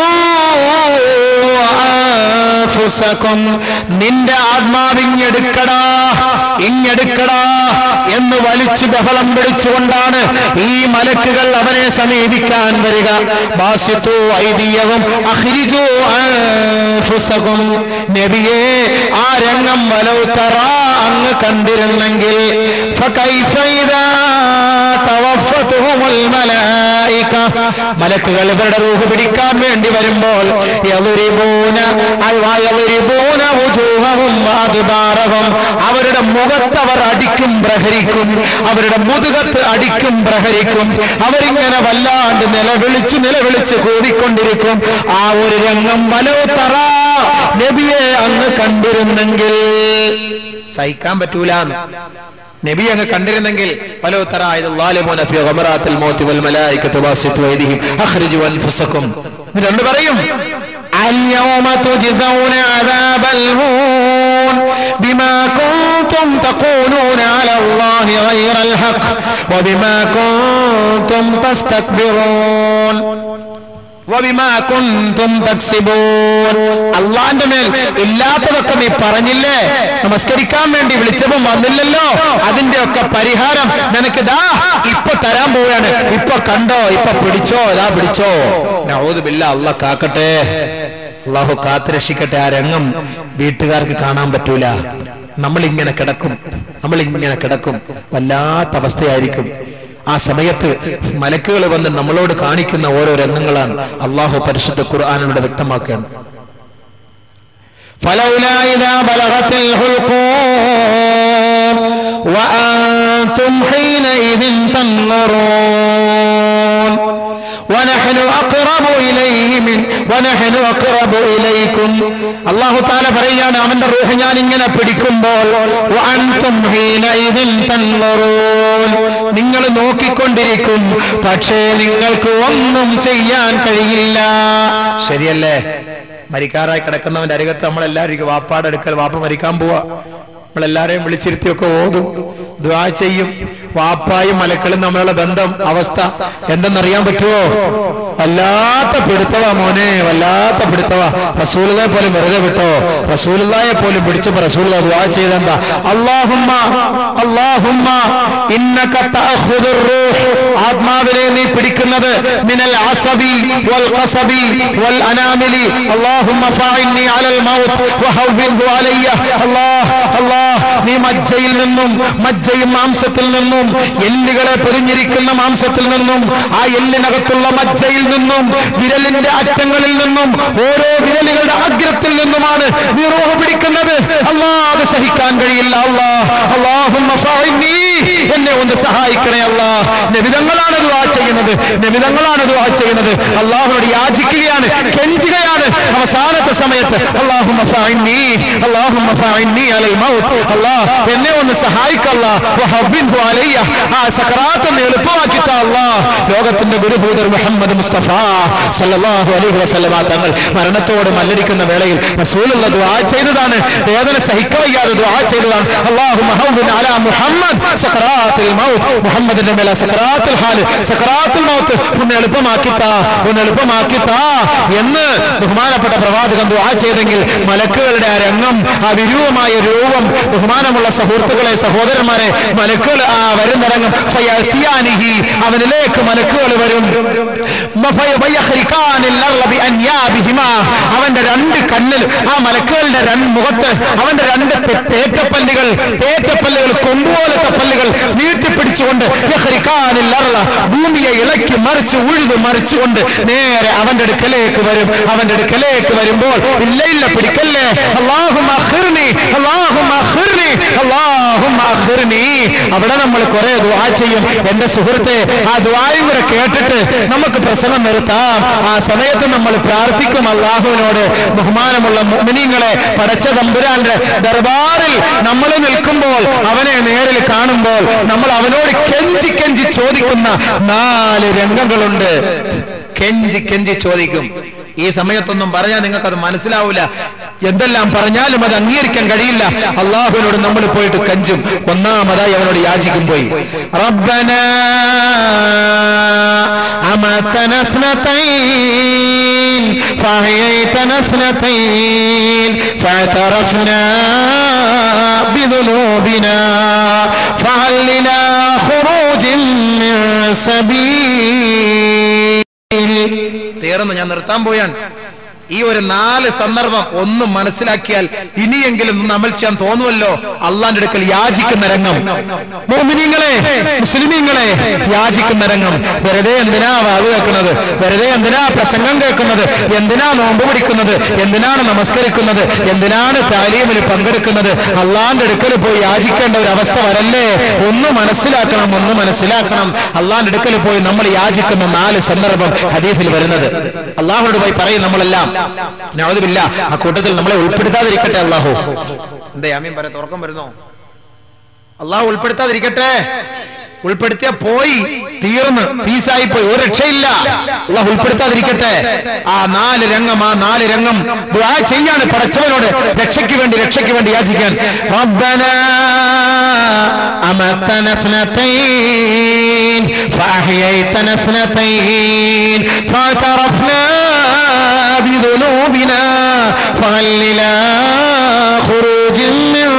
അൻഫുസകും. നിന്റെ ആത്മാവിങ്ങെടുക്കടാ ഇങ്ങെടുക്കടാ എന്ന് വലിച്ചു ബഹളം പിടിച്ചുകൊണ്ടാണ് ഈ മലക്കുകൾ അവനെ സമീപിക്കാൻ വരിക ബാസിത്തു ഐതിയവും അഹ്രിജു അൻഫുസകും. നബിയെ ആ രംഗം വലൗത്തറ അങ്ങ് കണ്ടിരുന്നെങ്കിൽ ഫകൈഫ ഇദാ തവഫത്തുഹുമുൽ മലായിക. മലക്കുകൾ ഇവരുടെ റൂഹ് പിടിക്കാൻ വേണ്ടി വരുമ്പോൾ യളുരിബൂന അൽവാ യളുരിബൂന വുജൂഹഹും വഅദ്ബാറഹും. അവരുടെ മുഖത്ത് അവർ അടിക്കും പ്രഹരിക്കും അവരുടെ മുതുകത്ത് അടിക്കും പ്രഹരിക്കും അവരിങ്ങനെ വല്ലാണ്ട് നിലവിളിച്ച് നിലവിളിച്ച് കൂടിക്കൊണ്ടിരിക്കും ആ ഒരു രംഗം വലോത്തറ നബിയെ അങ്ങ് കണ്ടിരുന്നെങ്കിൽ സഹിക്കാൻ പറ്റൂല നബി അങ്ങ് കണ്ടിരുന്നെങ്കിൽ വലോ തറ ഇത് ളാലിമൂന ഫീ ഗമറാത്തിൽ മൗതി വൽ മലായികതു ബാസിതു ഐദിഹിം അഖ്രിജു അൻഫുസകും എന്നിട്ട് രണ്ട് പറയും اليوم تجزون عذاب الهون بما كنتم تقولون على الله غير الحق وبما كنتم تستكبرون وبما كنتم تكسبون അള്ളാന്റെ മേൽ ഇല്ലാത്തതൊക്കെ നീ പറഞ്ഞില്ലേ നമസ്കരിക്കാൻ വേണ്ടി വിളിച്ചപ്പം വന്നില്ലല്ലോ അതിന്റെ ഒക്കെ പരിഹാരം നിനക്ക് ദാ ഇപ്പൊ തരാൻ പോവുകയാണ് ഇപ്പൊ കണ്ടോ ഇപ്പൊ പിടിച്ചോ ഇതാ പിടിച്ചോ നൗദുബില്ല അള്ള കാക്കട്ടെ അള്ളാഹു കാത്തുരക്ഷിക്കട്ടെ ആ രംഗം വീട്ടുകാർക്ക് കാണാൻ പറ്റൂല നമ്മൾ ഇങ്ങനെ കിടക്കും നമ്മൾ ഇങ്ങനെ കിടക്കും വല്ലാത്ത അവസ്ഥയായിരിക്കും ആ സമയത്ത് മലക്കുകൾ വന്ന് നമ്മളോട് കാണിക്കുന്ന ഓരോ രംഗങ്ങളാണ് അള്ളാഹു പരിശുദ്ധ ഖുർആാനിലൂടെ വ്യക്തമാക്കുകയാണ് فلولا إذا بلغت الحلقوم وأنتم حينئذ تنظرون ونحن أقرب إليه من ونحن أقرب إليكم അള്ളാഹു താല പറയാണ് അവന്റെ റൂഹ് ഞാൻ ഇങ്ങനെ പിടിക്കുമ്പോൾ വഅൻതും ഹീനഇദിൻ തൻളറൂൻ. നിങ്ങൾ നോക്കിക്കൊണ്ടിരിക്കും പക്ഷേ നിങ്ങൾക്ക് ഒന്നും ചെയ്യാൻ കഴിയില്ല ശരിയല്ലേ മരിക്കാറായി കിടക്കുന്നവന്റെ അരികത്ത് നമ്മളെല്ലാവരും വാപ്പാടെ അടുക്കൽ വാപ്പ മരിക്കാൻ പോവാ നമ്മളെല്ലാരെയും വിളിച്ചിരുത്തിയൊക്കെ ഓതും ദ്വാ ചെയ്യും വാപ്പായും മലക്കളും തമ്മിലുള്ള ബന്ധം അവസ്ഥ എന്തെന്നറിയാൻ പറ്റുമോ വല്ലാത്ത പിടുത്തവാ മോനെ വല്ലാത്ത പിടുത്തവാ റസൂലിനെ പോലും വെറുതെ വിട്ടോ റസൂലിയെ പോലും പിടിച്ചപ്പോ റസൂൽ ദ്വാ ചെയ്തെന്താ അള്ളാഹുമ്മ അള്ളാഹുമ്മ ഇന്നക തഅഖുദുർ റൂഹ് ആത്മാവിനെ നീ പിടിക്കുന്നത് മിനൽ അസബി വൽ ഖസബി വൽ അനാമിലി അല്ലാഹുമ്മ ഫഅഇന്നി അലൽ മൗത്ത് വഹവ്വിൻഹു അലയ്യ അല്ലാഹ് അല്ലാഹ് നീ മജ്ജയിൽ നിന്നും മജ്ജയും മാംസത്തിൽ നിന്നും എല്ലുകളെ പൊതിഞ്ഞിരിക്കുന്ന മാംസത്തിൽ നിന്നും ആ എല്ലിനകത്തുള്ള മജ്ജയിൽ നിന്നും വിരലിന്റെ അറ്റങ്ങളിൽ നിന്നും ഓരോ വിരലുകളുടെ അഗ്രത്തിൽ നിന്നുമാണ് നീ റൂഹ് പിടിക്കുന്നത് അല്ലാഹ് അത് സഹിക്കാൻ കഴിയില്ല അല്ലാഹ് അല്ലാഹുമ്മ ഫഅഇന്നി എന്നെ ഒന്ന് സഹായിക്കണേ അല്ലാ നബിതങ്ങളാണ് ദുആ ചെയ്യുന്നത് നബിതങ്ങളാണ് ദുആ ചെയ്യുന്നത് അള്ളാഹുനോട് യാചിക്കുകയാണ് കെഞ്ചുകയാണ് അവസാനത്തെ സമയത്ത് അല്ലാഹുമ്മ ഫഅഇന്നി അല്ലാഹുമ്മ ഫഅഇന്നി അലൽ മൗത്ത് അല്ലാഹ് എന്നെ ഒന്ന് സഹായിക്കല്ല വഹബ്ബിൻഹു അലയ്യ ആ സക്കറാത്ത് ഒന്ന് എളുപ്പമാക്കി താ അല്ലാഹ് ലോകത്തിന്റെ ഗുരുഭൂതർ മുഹമ്മദ് മുസ്തഫ സല്ലല്ലാഹു അലൈഹി വസല്ലമ തങ്ങൾ മരണത്തോട് മല്ലടിക്കുന്ന വേളയിൽ റസൂലുള്ള ദുആ ചെയ്തതാണ് വേദന സഹിക്കവയ്യാതെ ദുആ ചെയ്തതാണ് അല്ലാഹുമ്മ ഹവ്വിൻ അലാ മുഹമ്മദ് സക്കറാത്തുൽ മൗത്ത് മുഹമ്മദിന്റെ മേലെ സക്കറാത്തുൽ ഹാല് സക്കറാത്തുൽ മൗത്ത് ഒന്ന് എളുപ്പമാക്കിത്താ ഒന്ന് എളുപ്പമാക്കിത്താ എന്ന് ബഹുമാനപ്പെട്ട പ്രവാചകൻ ദുആ ചെയ്തെങ്കിൽ മലക്കുകളുടെ ആ രംഗം ആ വിരൂപമായ രൂപം ബഹുമാനമുള്ള സുഹൃത്തുക്കളെ സഹോദരന്മാരെ മലക്കുകൾ ആ വരുന്ന രംഗം ഫയഅ്തിയാനിഹി അവനിലേക്ക് മലക്കുകൾ വരും മഫയ- വയഖ്രിഖാനിൽ അർള ബിഅൻയാബിഹിമാ. അവന്റെ രണ്ട് കണ്ണിൽ ആ മലക്കുകളുടെ രണ്ട് മുഖത്ത് അവന്റെ രണ്ട് പെ- തേറ്റപ്പല്ലുകൾ തേറ്റപ്പല്ലുകൾ കൊമ്പുപോലത്തെ പല്ലുകൾ നീട്ടിപ്പിടിച്ചുകൊണ്ട് യഖ്രിഖാനിൽ അർള. ഭൂമിയെ ഇളക്കി മറിച്ച് ഉഴുതു മറിച്ചുകൊണ്ട് നേരെ അവന്റെ അടുക്കലേക്ക് വരും അവന്റെ അടുക്കലേക്ക് വരുമ്പോൾ ഇല്ല ഇല്ല പിടിക്കല്ലേ അല്ലാഹുമ്മ അഖിർനി അല്ലാഹുമ്മ അഖിർനി അല്ലാഹുമ്മ അഖിർനി അവിടെ നമ്മൾ കുറെ ദുആ ചെയ്യും എന്റെ സുഹൃത്തെ ആ ദുആയും കൂടെ കേട്ടിട്ട് നമുക്ക് പ്രസംഗം നിർത്താം ആ സമയത്ത് നമ്മൾ പ്രാർത്ഥിക്കും അള്ളാഹുവിനോട് ബഹുമാനമുള്ള മുഅ്മിനീങ്ങളെ പടച്ച തമ്പുരാന്റെ ദർബാറിൽ നമ്മൾ നിൽക്കുമ്പോൾ അവനെ നേരിൽ കാണുമ്പോൾ നമ്മൾ അവനോട് കെഞ്ചി കെഞ്ചി ചോദിക്കുന്ന നാല് രംഗങ്ങളുണ്ട് കെഞ്ചി കെഞ്ചി ചോദിക്കും ഈ സമയത്തൊന്നും പറഞ്ഞാൽ നിങ്ങൾക്ക് അത് മനസ്സിലാവൂല എന്തെല്ലാം പറഞ്ഞാലും അത് അംഗീകരിക്കാൻ കഴിയില്ല അള്ളാഹുവിനോട് നമ്മൾ പോയിട്ട് കഞ്ചും ഒന്നാമതായി അവനോട് യാചിക്കും പോയി റബ്ബന അമതന اثنتين فأحييتنا اثنتين فاعترفنا بذنوبنا فهل لنا خروج من سبيل തീർന്നു ഞാൻ നിർത്താൻ പോയാണ് ഈ ഒരു നാല് സന്ദർഭം ഒന്ന് മനസ്സിലാക്കിയാൽ ഇനിയെങ്കിലും ഒന്ന് അമൽ ചെയ്യാൻ തോന്നുമല്ലോ അള്ളാന്റെ അടുക്കൽ യാചിക്കുന്ന രംഗം മോമിനിങ്ങളെ മുസ്ലിമീങ്ങളെ യാചിക്കുന്ന രംഗം വെറുതെ എന്തിനാ വാത് കേൾക്കുന്നത് വെറുതെ എന്തിനാ പ്രസംഗം കേൾക്കുന്നത് എന്തിനാ നോമ്പ് പിടിക്കുന്നത് എന്തിനാണ് നമസ്കരിക്കുന്നത് എന്തിനാണ് താലീമിൽ പങ്കെടുക്കുന്നത് അള്ളാന്റെ അടുക്കൽ പോയി യാചിക്കേണ്ട ഒരു അവസ്ഥ വരല്ലേ ഒന്ന് മനസ്സിലാക്കണം ഒന്ന് മനസ്സിലാക്കണം അള്ളാന്റെ അടുക്കൽ പോയി നമ്മൾ യാചിക്കുന്ന നാല് സന്ദർഭം ഹദീഫിൽ വരുന്നത് അള്ളാഹുനോട് പോയി പറയും നമ്മളെല്ലാം നവതുമില്ല ആ കൂട്ടത്തിൽ നമ്മളെ ഉൾപ്പെടുത്താതിരിക്കട്ടെ അള്ളാഹു എന്തേ അമീൻ പറയാം തുറക്കം വരുന്നോ അള്ളാഹു ഉൾപ്പെടുത്താതിരിക്കട്ടെ ഉൾപ്പെടുത്തിയ പോയി തീർന്ന് പീസായി പോയി ഒരു രക്ഷയില്ല അള്ളാഹു ഉൾപ്പെടുത്താതിരിക്കട്ടെ ആ നാല് രംഗം ആ നാല് രംഗം ദുആ ചെയ്യാണ് പടച്ചവനോട് രക്ഷയ്ക്ക് വേണ്ടി രക്ഷയ്ക്ക് വേണ്ടി യാചിക്കാൻ റബ്ബനാ അമത്തന اثنتين فأحييتنا اثنتين فاعترفنا بذنوبنا فهل إلى خروج من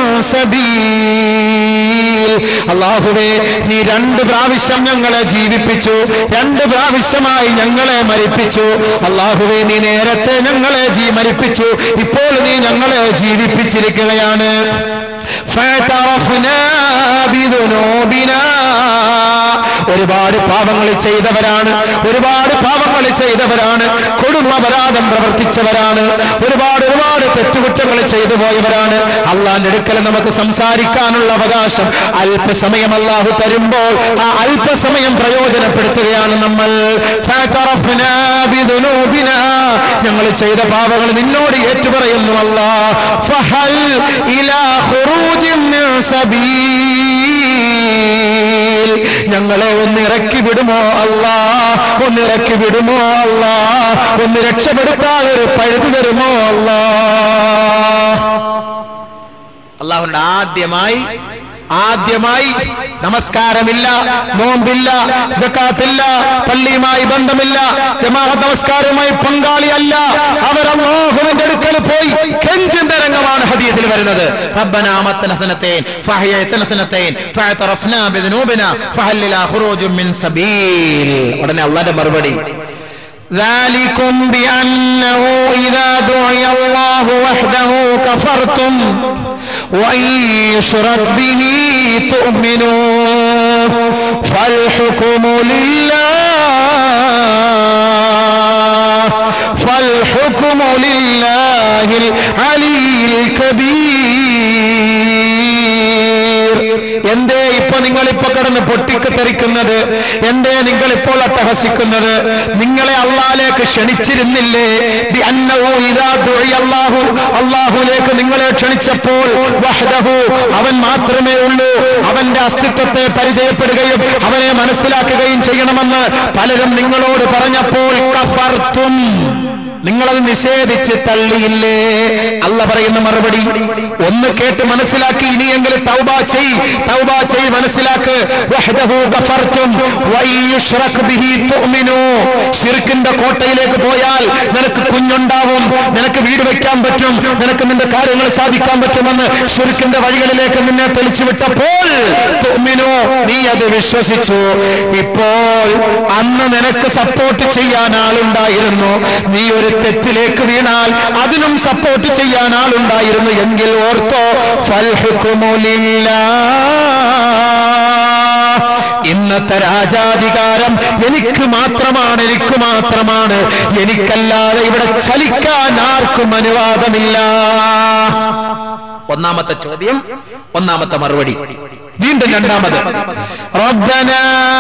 سبيل അള്ളാഹുവേ നീ രണ്ട് പ്രാവശ്യം ഞങ്ങളെ ജീവിപ്പിച്ചു രണ്ട് പ്രാവശ്യമായി ഞങ്ങളെ മരിപ്പിച്ചു അള്ളാഹുവേ നീ നേരത്തെ ഞങ്ങളെ ജീ മരിപ്പിച്ചു ഇപ്പോൾ നീ ഞങ്ങളെ ജീവിപ്പിച്ചിരിക്കുകയാണ് فاعترفنا بذنوبنا ഒരുപാട് പാപങ്ങൾ ചെയ്തവരാണ് ഒരുപാട് പാപങ്ങൾ ചെയ്തവരാണ് കൊടും അപരാധം പ്രവർത്തിച്ചവരാണ് ഒരുപാട് ഒരുപാട് തെറ്റുകുറ്റങ്ങൾ ചെയ്തു പോയവരാണ് അള്ളാന്റെ അടുക്കൽ നമുക്ക് സംസാരിക്കാനുള്ള അവകാശം അല്പസമയം അള്ളാഹു തരുമ്പോൾ ആ അല്പസമയം പ്രയോജനപ്പെടുത്തുകയാണ് നമ്മൾ ഫാതറഫ്നാ ബിദുനൂബിനാ. ഞങ്ങൾ ചെയ്ത പാപങ്ങൾ നിന്നോട് ഏറ്റുപറയുന്നു അല്ലാ ഫഹൽ ഇലാ ഖുറൂജിൻ മിൻ സബീൽ ഞങ്ങളെ ഒന്ന് ഇറക്കി ഇറക്കി വിടുമോ അല്ലാ ഒന്ന് ഇറക്കി വിടുമോ അല്ലാ ഒന്ന് രക്ഷപ്പെടുത്താൻ ഒരു പഴുതു തരുമോ അല്ലാ അള്ളാഹുണ്ട് ആദ്യമായി ആദ്യമായി നമസ്കാരമില്ല നോമ്പില്ല സക്കാത്തില്ല പള്ളിയുമായി ബന്ധമില്ല ജമാഅത്ത് നമസ്കാരവുമായി പങ്കാളിയല്ല അവർ അള്ളാഹുവിന്റെ അടുക്കൽ പോയി കെഞ്ചിന്റെ രംഗമാണ് ഹദീയത്തിൽ വരുന്നത് ربنا أمتنا اثنتين فأحييتنا اثنتين فاعترفنا بذنوبنا فهل لنا خروج من سبيل ഉടനെ അള്ളാന്റെ മറുപടി ذلكم بأنه إذا دعي الله وحده كفرتم وإن يشرك به تؤمنوا فالحكم لله فالحكم لله العلي الكبير എന്തേ ഇപ്പൊ നിങ്ങൾ ഇപ്പൊ കിടന്ന് പൊട്ടിക്ക് തെറിക്കുന്നത് എന്തേ നിങ്ങൾ ഇപ്പോൾ അട്ടഹസിക്കുന്നത് നിങ്ങളെ അള്ളാലേക്ക് ക്ഷണിച്ചിരുന്നില്ലേ ബി അന്നഹു ഇദാ ദുഇ അല്ലാഹു അള്ളാഹുലേക്ക് നിങ്ങളെ ക്ഷണിച്ചപ്പോൾ വഹ്ദഹു അവൻ മാത്രമേ ഉള്ളൂ അവന്റെ അസ്തിത്വത്തെ പരിചയപ്പെടുകയും അവനെ മനസ്സിലാക്കുകയും ചെയ്യണമെന്ന് പലരും നിങ്ങളോട് പറഞ്ഞപ്പോൾ കഫർത്തും നിങ്ങളത് നിഷേധിച്ച് തള്ളിയില്ലേ അല്ല പറയുന്ന മറുപടി ഒന്ന് കേട്ട് മനസ്സിലാക്കി ഇനിയെങ്കിലും തൗബ ചെയ് തൗബ ചെയ് മനസ്സിലാക്ക് വഹ്ദഹു ഗഫർതും വയ്യുശ്റക് ബിഹി തുഅ്മിനു ശിർക്കിന്റെ കോട്ടയിലേക്ക് പോയാൽ നിനക്ക് കുഞ്ഞുണ്ടാവും നിനക്ക് വീട് വെക്കാൻ പറ്റും നിനക്ക് നിന്റെ കാര്യങ്ങൾ സാധിക്കാൻ പറ്റുമെന്ന് ശിർക്കിന്റെ വഴികളിലേക്ക് നിന്നെ തെളിച്ചു വിട്ടപ്പോൾ തുഅ്മിനു നീ അത് വിശ്വസിച്ചു ഇപ്പോൾ അന്ന് നിനക്ക് സപ്പോർട്ട് ചെയ്യാൻ ആളുണ്ടായിരുന്നു നീ ഒരു തെറ്റിലേക്ക് വീണാൽ അതിനും സപ്പോർട്ട് ചെയ്യാൻ ആളുണ്ടായിരുന്നു എങ്കിൽ ഓർത്തോ ഫൽഹുക്കുമുലില്ലാ ഇന്നത്തെ രാജാധികാരം എനിക്ക് മാത്രമാണ് എനിക്ക് മാത്രമാണ് എനിക്കല്ലാതെ ഇവിടെ ചലിക്കാൻ ആർക്കും അനുവാദമില്ല ഒന്നാമത്തെ ചോദ്യം ഒന്നാമത്തെ മറുപടി വീണ്ടും രണ്ടാമത് റബ്ബന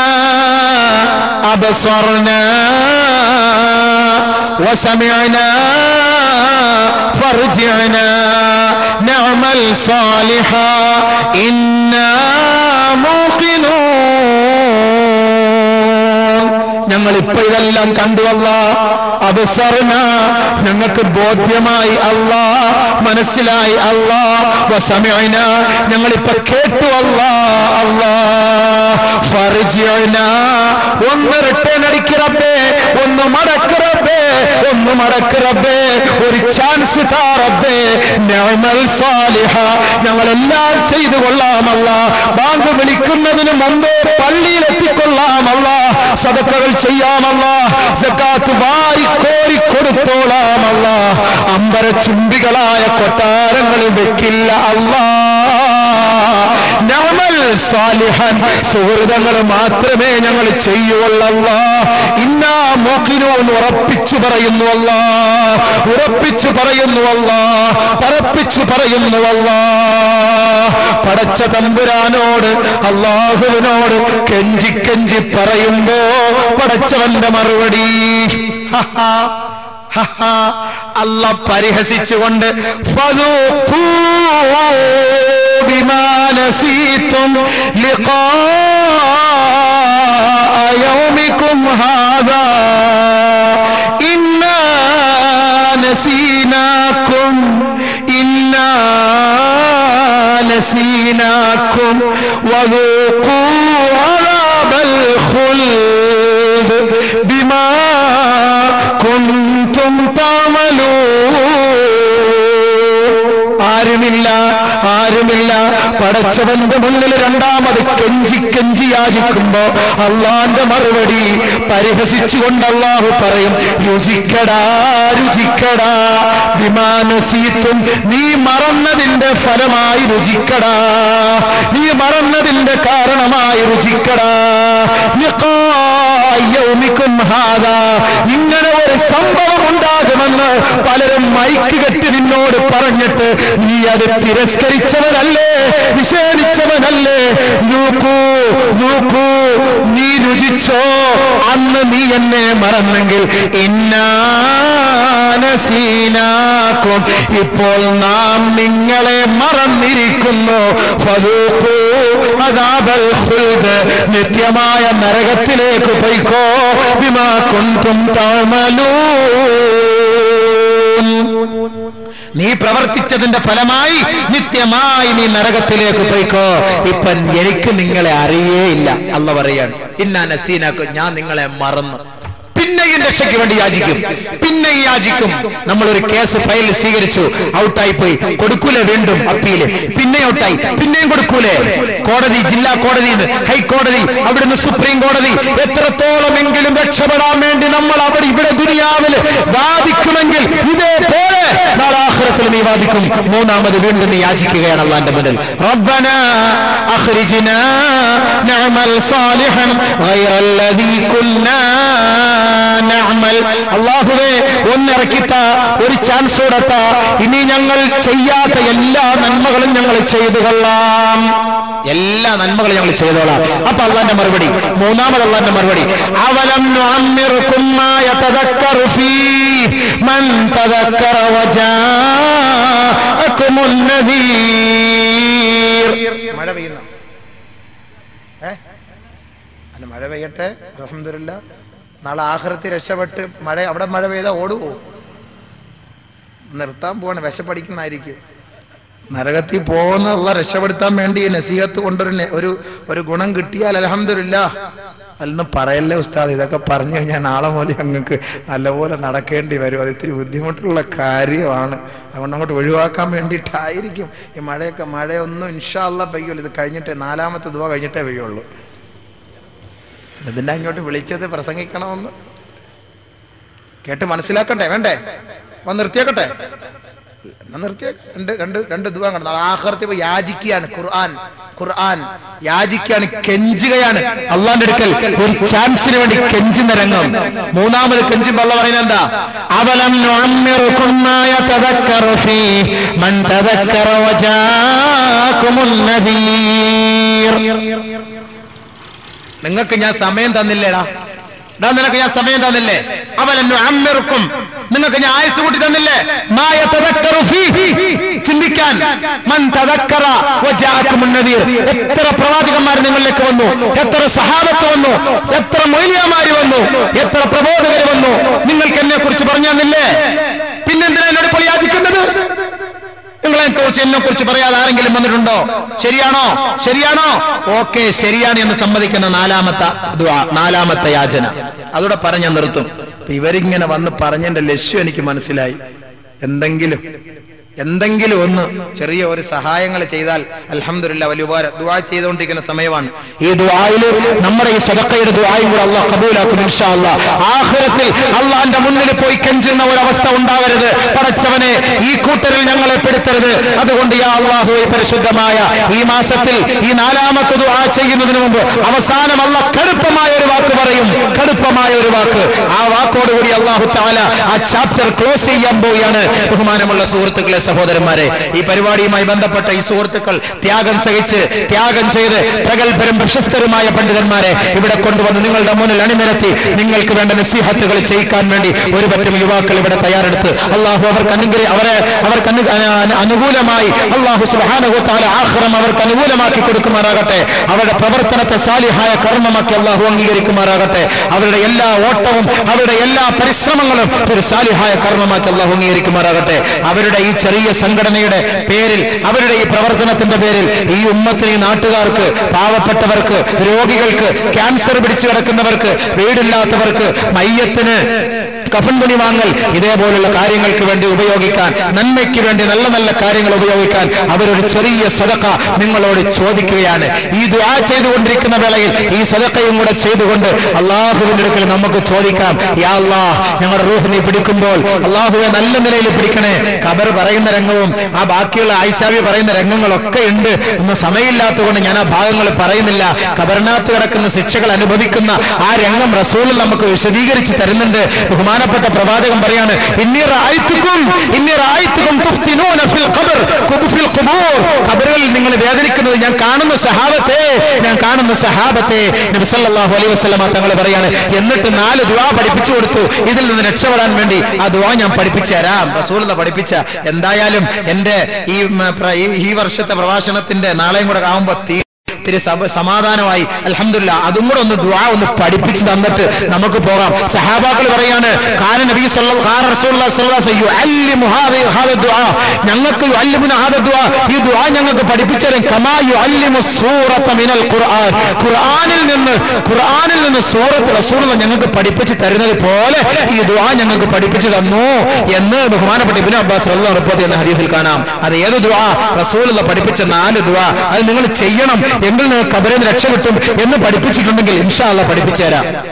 അബസ്വർന وسمعنا فارجعنا نعمل صالحا إنا موقنون ഞങ്ങൾ ഇപ്പൊ ഇതെല്ലാം കണ്ടു അല്ല അബസറിന ഞങ്ങൾക്ക് ബോധ്യമായി അല്ല മനസ്സിലായി അല്ല വസമിന ഞങ്ങൾ ഇപ്പൊ കേട്ടു അല്ല അല്ല ഫർജിഅന ഒന്ന് റിട്ടേൺ അടിക്കറബേ ഒന്ന് മടക്കറബേ ഒന്ന് മടക്കറബേ ഒരു ചാൻസ് താറബേ ഞങ്ങൾ സാലിഹ ഞങ്ങളെല്ലാം ചെയ്തു കൊള്ളാമല്ല ബാങ്ക് വിളിക്കുന്നതിന് മുമ്പേ പള്ളിയിൽ എത്തിക്കൊള്ളാമല്ല സദക്കകൾ ചെയ്യാമല്ല സക്കാത്ത് വാരി കോരി കൊടുത്തോളാമല്ല അമ്പര ചുംബികളായ കൊട്ടാരങ്ങൾ വെക്കില്ല അല്ലാ നമ്മൾ സാലിഹൻ സുഹൃതങ്ങൾ മാത്രമേ ഞങ്ങൾ ചെയ്യുള്ളല്ല ഇന്നാ മോക്കിനോ എന്ന് ഉറപ്പിച്ചു പറയുന്നു അല്ല ഉറപ്പിച്ചു പറയുന്നു അല്ല പറപ്പിച്ചു പറയുന്നു അല്ല പടച്ച തമ്പുരാനോട് അള്ളാഹുവിനോട് കെഞ്ചി കെഞ്ചി പറയുമ്പോ പടച്ചവന്റെ മറുപടി ഹഹാ ഹഹാ അല്ല പരിഹസിച്ചുകൊണ്ട് ഫദൂഖൂ ബിമാ നസീതും ലിഖാ യൗമികും ഹാദാ ഇന്നാ നസീനാകും ഇന്നാ നസീനാകും വദൂഖൂ അദാബൽ ഖുൽദ് ബിമാ കുന്തും തഅമലൂൻ ആരുമില്ല ആരുമില്ല പടച്ചവന്റെ മുന്നിൽ രണ്ടാമത് കെഞ്ചി കെഞ്ചി യാചിക്കുമ്പോ അള്ളാന്റെ മറുപടി പരിഹസിച്ചുകൊണ്ട് അള്ളാഹു പറയും രുചിക്കടാ രുചിക്കടാ വിമാനസീത്തും നീ മറന്നതിന്റെ ഫലമായി രുചിക്കടാ നീ മറന്നതിന്റെ കാരണമായി രുചിക്കടാ യൗമിക്കും ഹാദാ ഇങ്ങനെ ഒരു സംഭവം ഉണ്ടാകുമെന്ന് പലരും മൈക്ക് കെട്ടി നിന്നോട് പറഞ്ഞിട്ട് നീ അത് തിരസ്കരിച്ചവനല്ലേ നിഷേധിച്ചവനല്ലേ യൂക്കൂ നോക്കൂ നീ രുചിച്ചോ അന്ന് നീ എന്നെ മറന്നെങ്കിൽ ഇന്നാനസീനാക്കും ഇപ്പോൾ നാം നിങ്ങളെ മറന്നിരിക്കുന്നു ഫദൂഖൂ അദാബൽ ഖുൽദ് നിത്യമായ നരകത്തിലേക്ക് പോയിക്കോ ബിമാ കുന്തും തഅമലൂൻ നീ പ്രവർത്തിച്ചതിന്റെ ഫലമായി നിത്യമായി നീ നരകത്തിലേക്ക് പോയിക്കോ ഇപ്പൊ എനിക്ക് നിങ്ങളെ അറിയേയില്ല അല്ല പറയാണ് ഇന്നാ നസീനാക്ക് ഞാൻ നിങ്ങളെ മറന്നു പിന്നെയും രക്ഷയ്ക്ക് വേണ്ടി യാചിക്കും പിന്നെയും യാചിക്കും നമ്മൾ ഒരു കേസ് ഫയൽ സ്വീകരിച്ചു ഔട്ടായി പോയി കൊടുക്കൂലേ വീണ്ടും അപ്പീല് പിന്നെ ഔട്ടായി പിന്നെയും കൊടുക്കൂലേ കോടതി ജില്ലാ കോടതി ഹൈക്കോടതി അവിടുന്ന് സുപ്രീം കോടതി എത്രത്തോളമെങ്കിലും രക്ഷപ്പെടാൻ വേണ്ടി നമ്മൾ അവിടെ ഇവിടെ ദുനിയാവിൽ വാദിക്കുമെങ്കിൽ ഇതേപോലെ നാളെ ആഖിറത്തിൽ നീ വാദിക്കും മൂന്നാമത് വീണ്ടും നീ യാചിക്കുകയാണ് അള്ളാന്റെ മുന്നിൽ റബ്ബന അഖ്രിജ്നാ നഅമൽ സാലിഹൻ ഗൈറല്ലദീ കുന്നാ നഅമൽ അല്ലാഹുവേ ഒന്നിറക്കിത്ത ഒരു ചാൻസ് കൊടുത്ത ഇനി ഞങ്ങൾ ചെയ്യാത്ത എല്ലാ നന്മകളും ഞങ്ങൾ ചെയ്തു കൊള്ളാം എല്ലാ നന്മകളും ഞങ്ങൾ ചെയ്തോളാം അപ്പൊ അള്ളാന്റെ മറുപടി മൂന്നാമത് അള്ളാന്റെ മറുപടി അവലം നുഅമ്മിറുക്കും മാ യതദക്കറു ഫീ മൻ തദക്കറ വജാഅകുമുൻ നദീർ മഴ പെയ്യുന്ന ഏ അല്ല മഴ പെയ്യട്ടെ അലഹമില്ല നാളെ ആഹൃത്തി രക്ഷപ്പെട്ട് മഴ അവിടെ മഴ പെയ്താൽ ഓടുവോ നിർത്താൻ പോവാണ് വിശപ്പടിക്കുന്നതായിരിക്കും നരകത്തിൽ പോകുന്നുള്ള രക്ഷപ്പെടുത്താൻ വേണ്ടി ഈ നസീഹത്ത് കൊണ്ടൊരു നെ- ഒരു ഒരു ഗുണം കിട്ടിയാൽ അലഹമില്ല അതൊന്നും പറയല്ലേ ഉസ്താദ് ഇതൊക്കെ പറഞ്ഞു കഴിഞ്ഞാൽ നാളെ മുതൽ ഞങ്ങൾക്ക് നല്ലപോലെ നടക്കേണ്ടി വരും അത് ഇത്തിരി ബുദ്ധിമുട്ടുള്ള കാര്യമാണ് അതുകൊണ്ട് അങ്ങോട്ട് ഒഴിവാക്കാൻ വേണ്ടിയിട്ടായിരിക്കും ഈ മഴയൊക്കെ മഴയൊന്നും ഇൻഷാല്ല പെയ്യുള്ളൂ ഇത് കഴിഞ്ഞിട്ടേ നാലാമത്തെ ദുവ കഴിഞ്ഞിട്ടേ പെയ്യുള്ളൂ ഇതിൻ്റെ അങ്ങോട്ട് വിളിച്ചത് പ്രസംഗിക്കണമെന്ന് കേട്ട് മനസ്സിലാക്കട്ടെ വേണ്ടേ വന്ന് നിർത്തിയേക്കട്ടെ എന്നാ നിർത്തിയേ രണ്ട് രണ്ട് രണ്ട് ദുവാൻ കണ്ടു ആഹർത്തി പോയി യാചിക്കുകയാണ് ഖുർആൻ ഖുർആൻ യാചിക്കുകയാണ് കെഞ്ചുകയാണ് അള്ളാന്റെ അടുക്കൽ ഒരു ചാൻസിന് വേണ്ടി കെഞ്ചുന്ന രംഗം മൂന്നാമത് കെഞ്ചുമ്പോ അള്ള പറയുന്നത് എന്താ അവലം നുഅമ്മിറുക്കും മാ യതദക്കറു ഫീ മൻ തദക്കറ വജാഅകുമുൻ നദീർ നിങ്ങൾക്ക് ഞാൻ സമയം തന്നില്ലേടാ ഡാ നിനക്ക് ഞാൻ സമയം തന്നില്ലേ അവലം അമ്മിറുക്കും നിങ്ങൾക്ക് ഞാൻ ആയുസ് കൂട്ടി തന്നില്ലേ മാ യതദക്കറു ഫീ ചിന്തിക്കാൻ മൻ തദക്കറ വജാഅകുമുൻ നദീർ എത്ര പ്രവാചകന്മാർ നിങ്ങളിലേക്ക് വന്നു എത്ര സഹാബത്ത് വന്നു എത്ര മൊയ്ലിയമാര് വന്നു എത്ര പ്രബോധകർ വന്നു നിങ്ങൾക്ക് എന്നെ കുറിച്ച് പറഞ്ഞു തന്നില്ലേ പിന്നെന്തിനാ എന്നോട് ഇപ്പോൾ യാചിക്കുന്നത് നിങ്ങളെ കുറിച്ച് എന്നെ കുറിച്ച് പറയാതെ ആരെങ്കിലും വന്നിട്ടുണ്ടോ ശരിയാണോ ശരിയാണോ ഓക്കെ ശരിയാണ് എന്ന് സമ്മതിക്കുന്ന നാലാമത്തെ ദുആ, നാലാമത്തെ യാചന അതോടെ പറഞ്ഞ നിർത്തും അപ്പൊ ഇവരിങ്ങനെ വന്ന് പറഞ്ഞതിന്റെ ലക്ഷ്യം എനിക്ക് മനസ്സിലായി എന്തെങ്കിലും എന്തെങ്കിലും ഒന്ന് ചെറിയ ഒരു സഹായങ്ങൾ ചെയ്താൽ അൽഹംദുലില്ലാ വലിയ ഉപകാരം ദുആ ചെയ്തുകൊണ്ടിരിക്കുന്ന സമയമാണ് ഈ ദുആയില് നമ്മുടെ ഈ സദക്കയുടെ ദുആയും കൂടെ അള്ളാഹ് കബൂലാക്കും ഇൻഷാ അല്ലാഹ് ആഖിറത്തിൽ അള്ളാന്റെ മുന്നിൽ പോയി കെഞ്ചുന്ന ഒരു അവസ്ഥ ഉണ്ടാകരുത് പടച്ചവനെ ഈ കൂട്ടരിൽ ഞങ്ങളെ പെടുത്തരുത് അതുകൊണ്ട് യാ അള്ളാഹു പരിശുദ്ധമായ ഈ മാസത്തിൽ ഈ നാലാമത്തെ ദുആ ചെയ്യുന്നതിന് മുമ്പ് അവസാനം അല്ല കടുപ്പമായ ഒരു വാക്ക് പറയും കടുപ്പമായ ഒരു വാക്ക് ആ വാക്കോടുകൂടി അള്ളാഹു താല ആ ചാപ്റ്റർ ക്ലോസ് ചെയ്യാൻ പോവുകയാണ് ബഹുമാനമുള്ള സുഹൃത്തുക്കളെ സഹോദരന്മാരെ ഈ പരിപാടിയുമായി ബന്ധപ്പെട്ട ഈ സുഹൃത്തുക്കൾ ത്യാഗം സഹിച്ച് ത്യാഗം ചെയ്ത് പ്രഗത്ഭരും പ്രശസ്തരുമായ പണ്ഡിതന്മാരെ ഇവിടെ കൊണ്ടുവന്ന് നിങ്ങളുടെ മുന്നിൽ അണിനിരത്തി നിങ്ങൾക്ക് വേണ്ട നസീഹത്തുകൾ ചെയ്യിക്കാൻ വേണ്ടി ഒരു പറ്റം യുവാക്കൾ ഇവിടെ തയ്യാറെടുത്ത് അള്ളാഹു അവർക്ക് അനുഗ്രഹ അവരെ അവർക്ക് അനു- അന- അനുകൂലമായി അള്ളാഹു സുബാനുഭൂത്താല ആഹ്റം അവർക്ക് അനുകൂലമാക്കി കൊടുക്കുമാറാകട്ടെ അവരുടെ പ്രവർത്തനത്തെ സാലിഹായ കർമ്മമാക്കി അള്ളാഹു അംഗീകരിക്കുമാറാകട്ടെ അവരുടെ എല്ലാ ഓട്ടവും അവരുടെ എല്ലാ പരിശ്രമങ്ങളും ഒരു സാലിഹായ കർമ്മമാക്കി അള്ളാഹു അംഗീകരിക്കുമാറാകട്ടെ അവരുടെ ഈ ചെറിയ സംഘടനയുടെ പേരിൽ അവരുടെ ഈ പ്രവർത്തനത്തിന്റെ പേരിൽ ഈ ഉമ്മത്തിന് ഈ നാട്ടുകാർക്ക് പാവപ്പെട്ടവർക്ക് രോഗികൾക്ക് ക്യാൻസർ പിടിച്ചു കിടക്കുന്നവർക്ക് വീടില്ലാത്തവർക്ക് മയ്യത്തിന് കഫൻ തുണി വാങ്ങൽ ഇതേപോലുള്ള കാര്യങ്ങൾക്ക് വേണ്ടി ഉപയോഗിക്കാൻ നന്മയ്ക്ക് വേണ്ടി നല്ല നല്ല കാര്യങ്ങൾ ഉപയോഗിക്കാൻ അവരൊരു ചെറിയ സദക്ക നിങ്ങളോട് ചോദിക്കുകയാണ് ഈ ദുആ ചെയ്തുകൊണ്ടിരിക്കുന്ന വേളയിൽ ഈ സദക്കയും കൂടെ ചെയ്തുകൊണ്ട് അള്ളാഹുവിന്റെ അടുക്കൽ നമുക്ക് ചോദിക്കാം യാ അല്ലാഹ് ഞങ്ങളുടെ റൂഹ് നീ പിടിക്കുമ്പോൾ അള്ളാഹുവെ നല്ല നിലയിൽ പിടിക്കണേ ഖബർ പറയുന്ന രംഗവും ആ ബാക്കിയുള്ള ആയിഷാവി പറയുന്ന രംഗങ്ങളൊക്കെ ഉണ്ട് ഒന്ന് സമയമില്ലാത്തതുകൊണ്ട് ഞാൻ ആ ഭാഗങ്ങൾ പറയുന്നില്ല ഖബറിനകത്ത് കിടക്കുന്ന ശിക്ഷകൾ അനുഭവിക്കുന്ന ആ രംഗം റസൂൽ നമുക്ക് വിശദീകരിച്ച് തരുന്നുണ്ട് ബഹുമാനപ്പെട്ട പ്രവാചകൻ പറയാണ് ഇന്നി റഅയ്തുക്കും ഇന്നി റഅയ്തുക്കും തുഫ്തിനൂന ഫിൽ ഖബർ കുബ് ഫിൽ ഖുബൂർ ഖുബൂർ ഖബറുകളിൽ നിങ്ങൾ വേദനിക്കുന്നത് ഞാൻ കാണുന്ന സഹാബത്തെ ഞാൻ കാണുന്ന സഹാബത്തെ നബി സല്ലല്ലാഹു അലൈഹി വസല്ലമ തങ്ങൾ പറയാണ് എന്നിട്ട് നാല് ദുആ പഠിപ്പിച്ചു കൊടുത്തു ഇതിൽ നിന്ന് രക്ഷപ്പെടാൻ വേണ്ടി ആ ദുആ ഞാൻ പഠിപ്പിച്ചു തരാം റസൂലുള്ള പഠിപ്പിച്ച എന്തായാലും എന്റെ ഈ ഉം, പ്ര- ഈ- ഈ വർഷത്തെ പ്രഭാഷണത്തിന്റെ നാളെയും കൂടെ ആവുമ്പോ തീ ഇത്തിരി സബ- സമാധാനമായി അൽഹംദുലില്ലാ അതും കൂടെ ഒന്ന് ദുആ ഒന്ന് പഠിപ്പിച്ചു തന്നിട്ട് നമുക്ക് പോകാം സഹാബാക്കൾ പറയാണ് കാന നബി സല്ലല്ലാഹു ഖാന റസൂലുള്ളാഹി സ്വല്ലല്ലാഹു അലൈഹി വസല്ലം യുഅല്ലിമു ഹാദി ഹാദ ദുആ ഞങ്ങൾക്ക് യുഅല്ലിമുന ഹാദ ദുആ ഈ ദുആ ഞങ്ങൾക്ക് പഠിപ്പിച്ചു തരും കമാ യുഅല്ലിമു സൂറത മിനൽ ഖുർആൻ ഖുർആനിൽ നിന്ന് ഖുർആനിൽ നിന്ന് സൂറത്ത് റസൂലുള്ള ഞങ്ങൾക്ക് പഠിപ്പിച്ചു തരുന്നത് പോലെ ഈ ദുആ ഞങ്ങൾക്ക് പഠിപ്പിച്ചു തന്നു എന്ന് ബഹുമാനപ്പെട്ട ഇബ്നു അബ്ബാസ് റളിയല്ലാഹു അൻഹു റിപ്പോർട്ട് ചെയ്യുന്ന ഹദീസിൽ കാണാം അത് ഏത് ദുആ റസൂലുള്ള പഠിപ്പിച്ച നാല് ദുആ അത് നിങ്ങൾ ചെയ്യണം എങ്കിൽ നിങ്ങൾക്ക് കബറിൽ നിന്ന് രക്ഷ കിട്ടും എന്ന് പഠിപ്പിച്ചിട്ടുണ്ടെങ്കിൽ ഇൻഷാ അല്ലാഹ് പഠിപ്പിച്ചു തരാം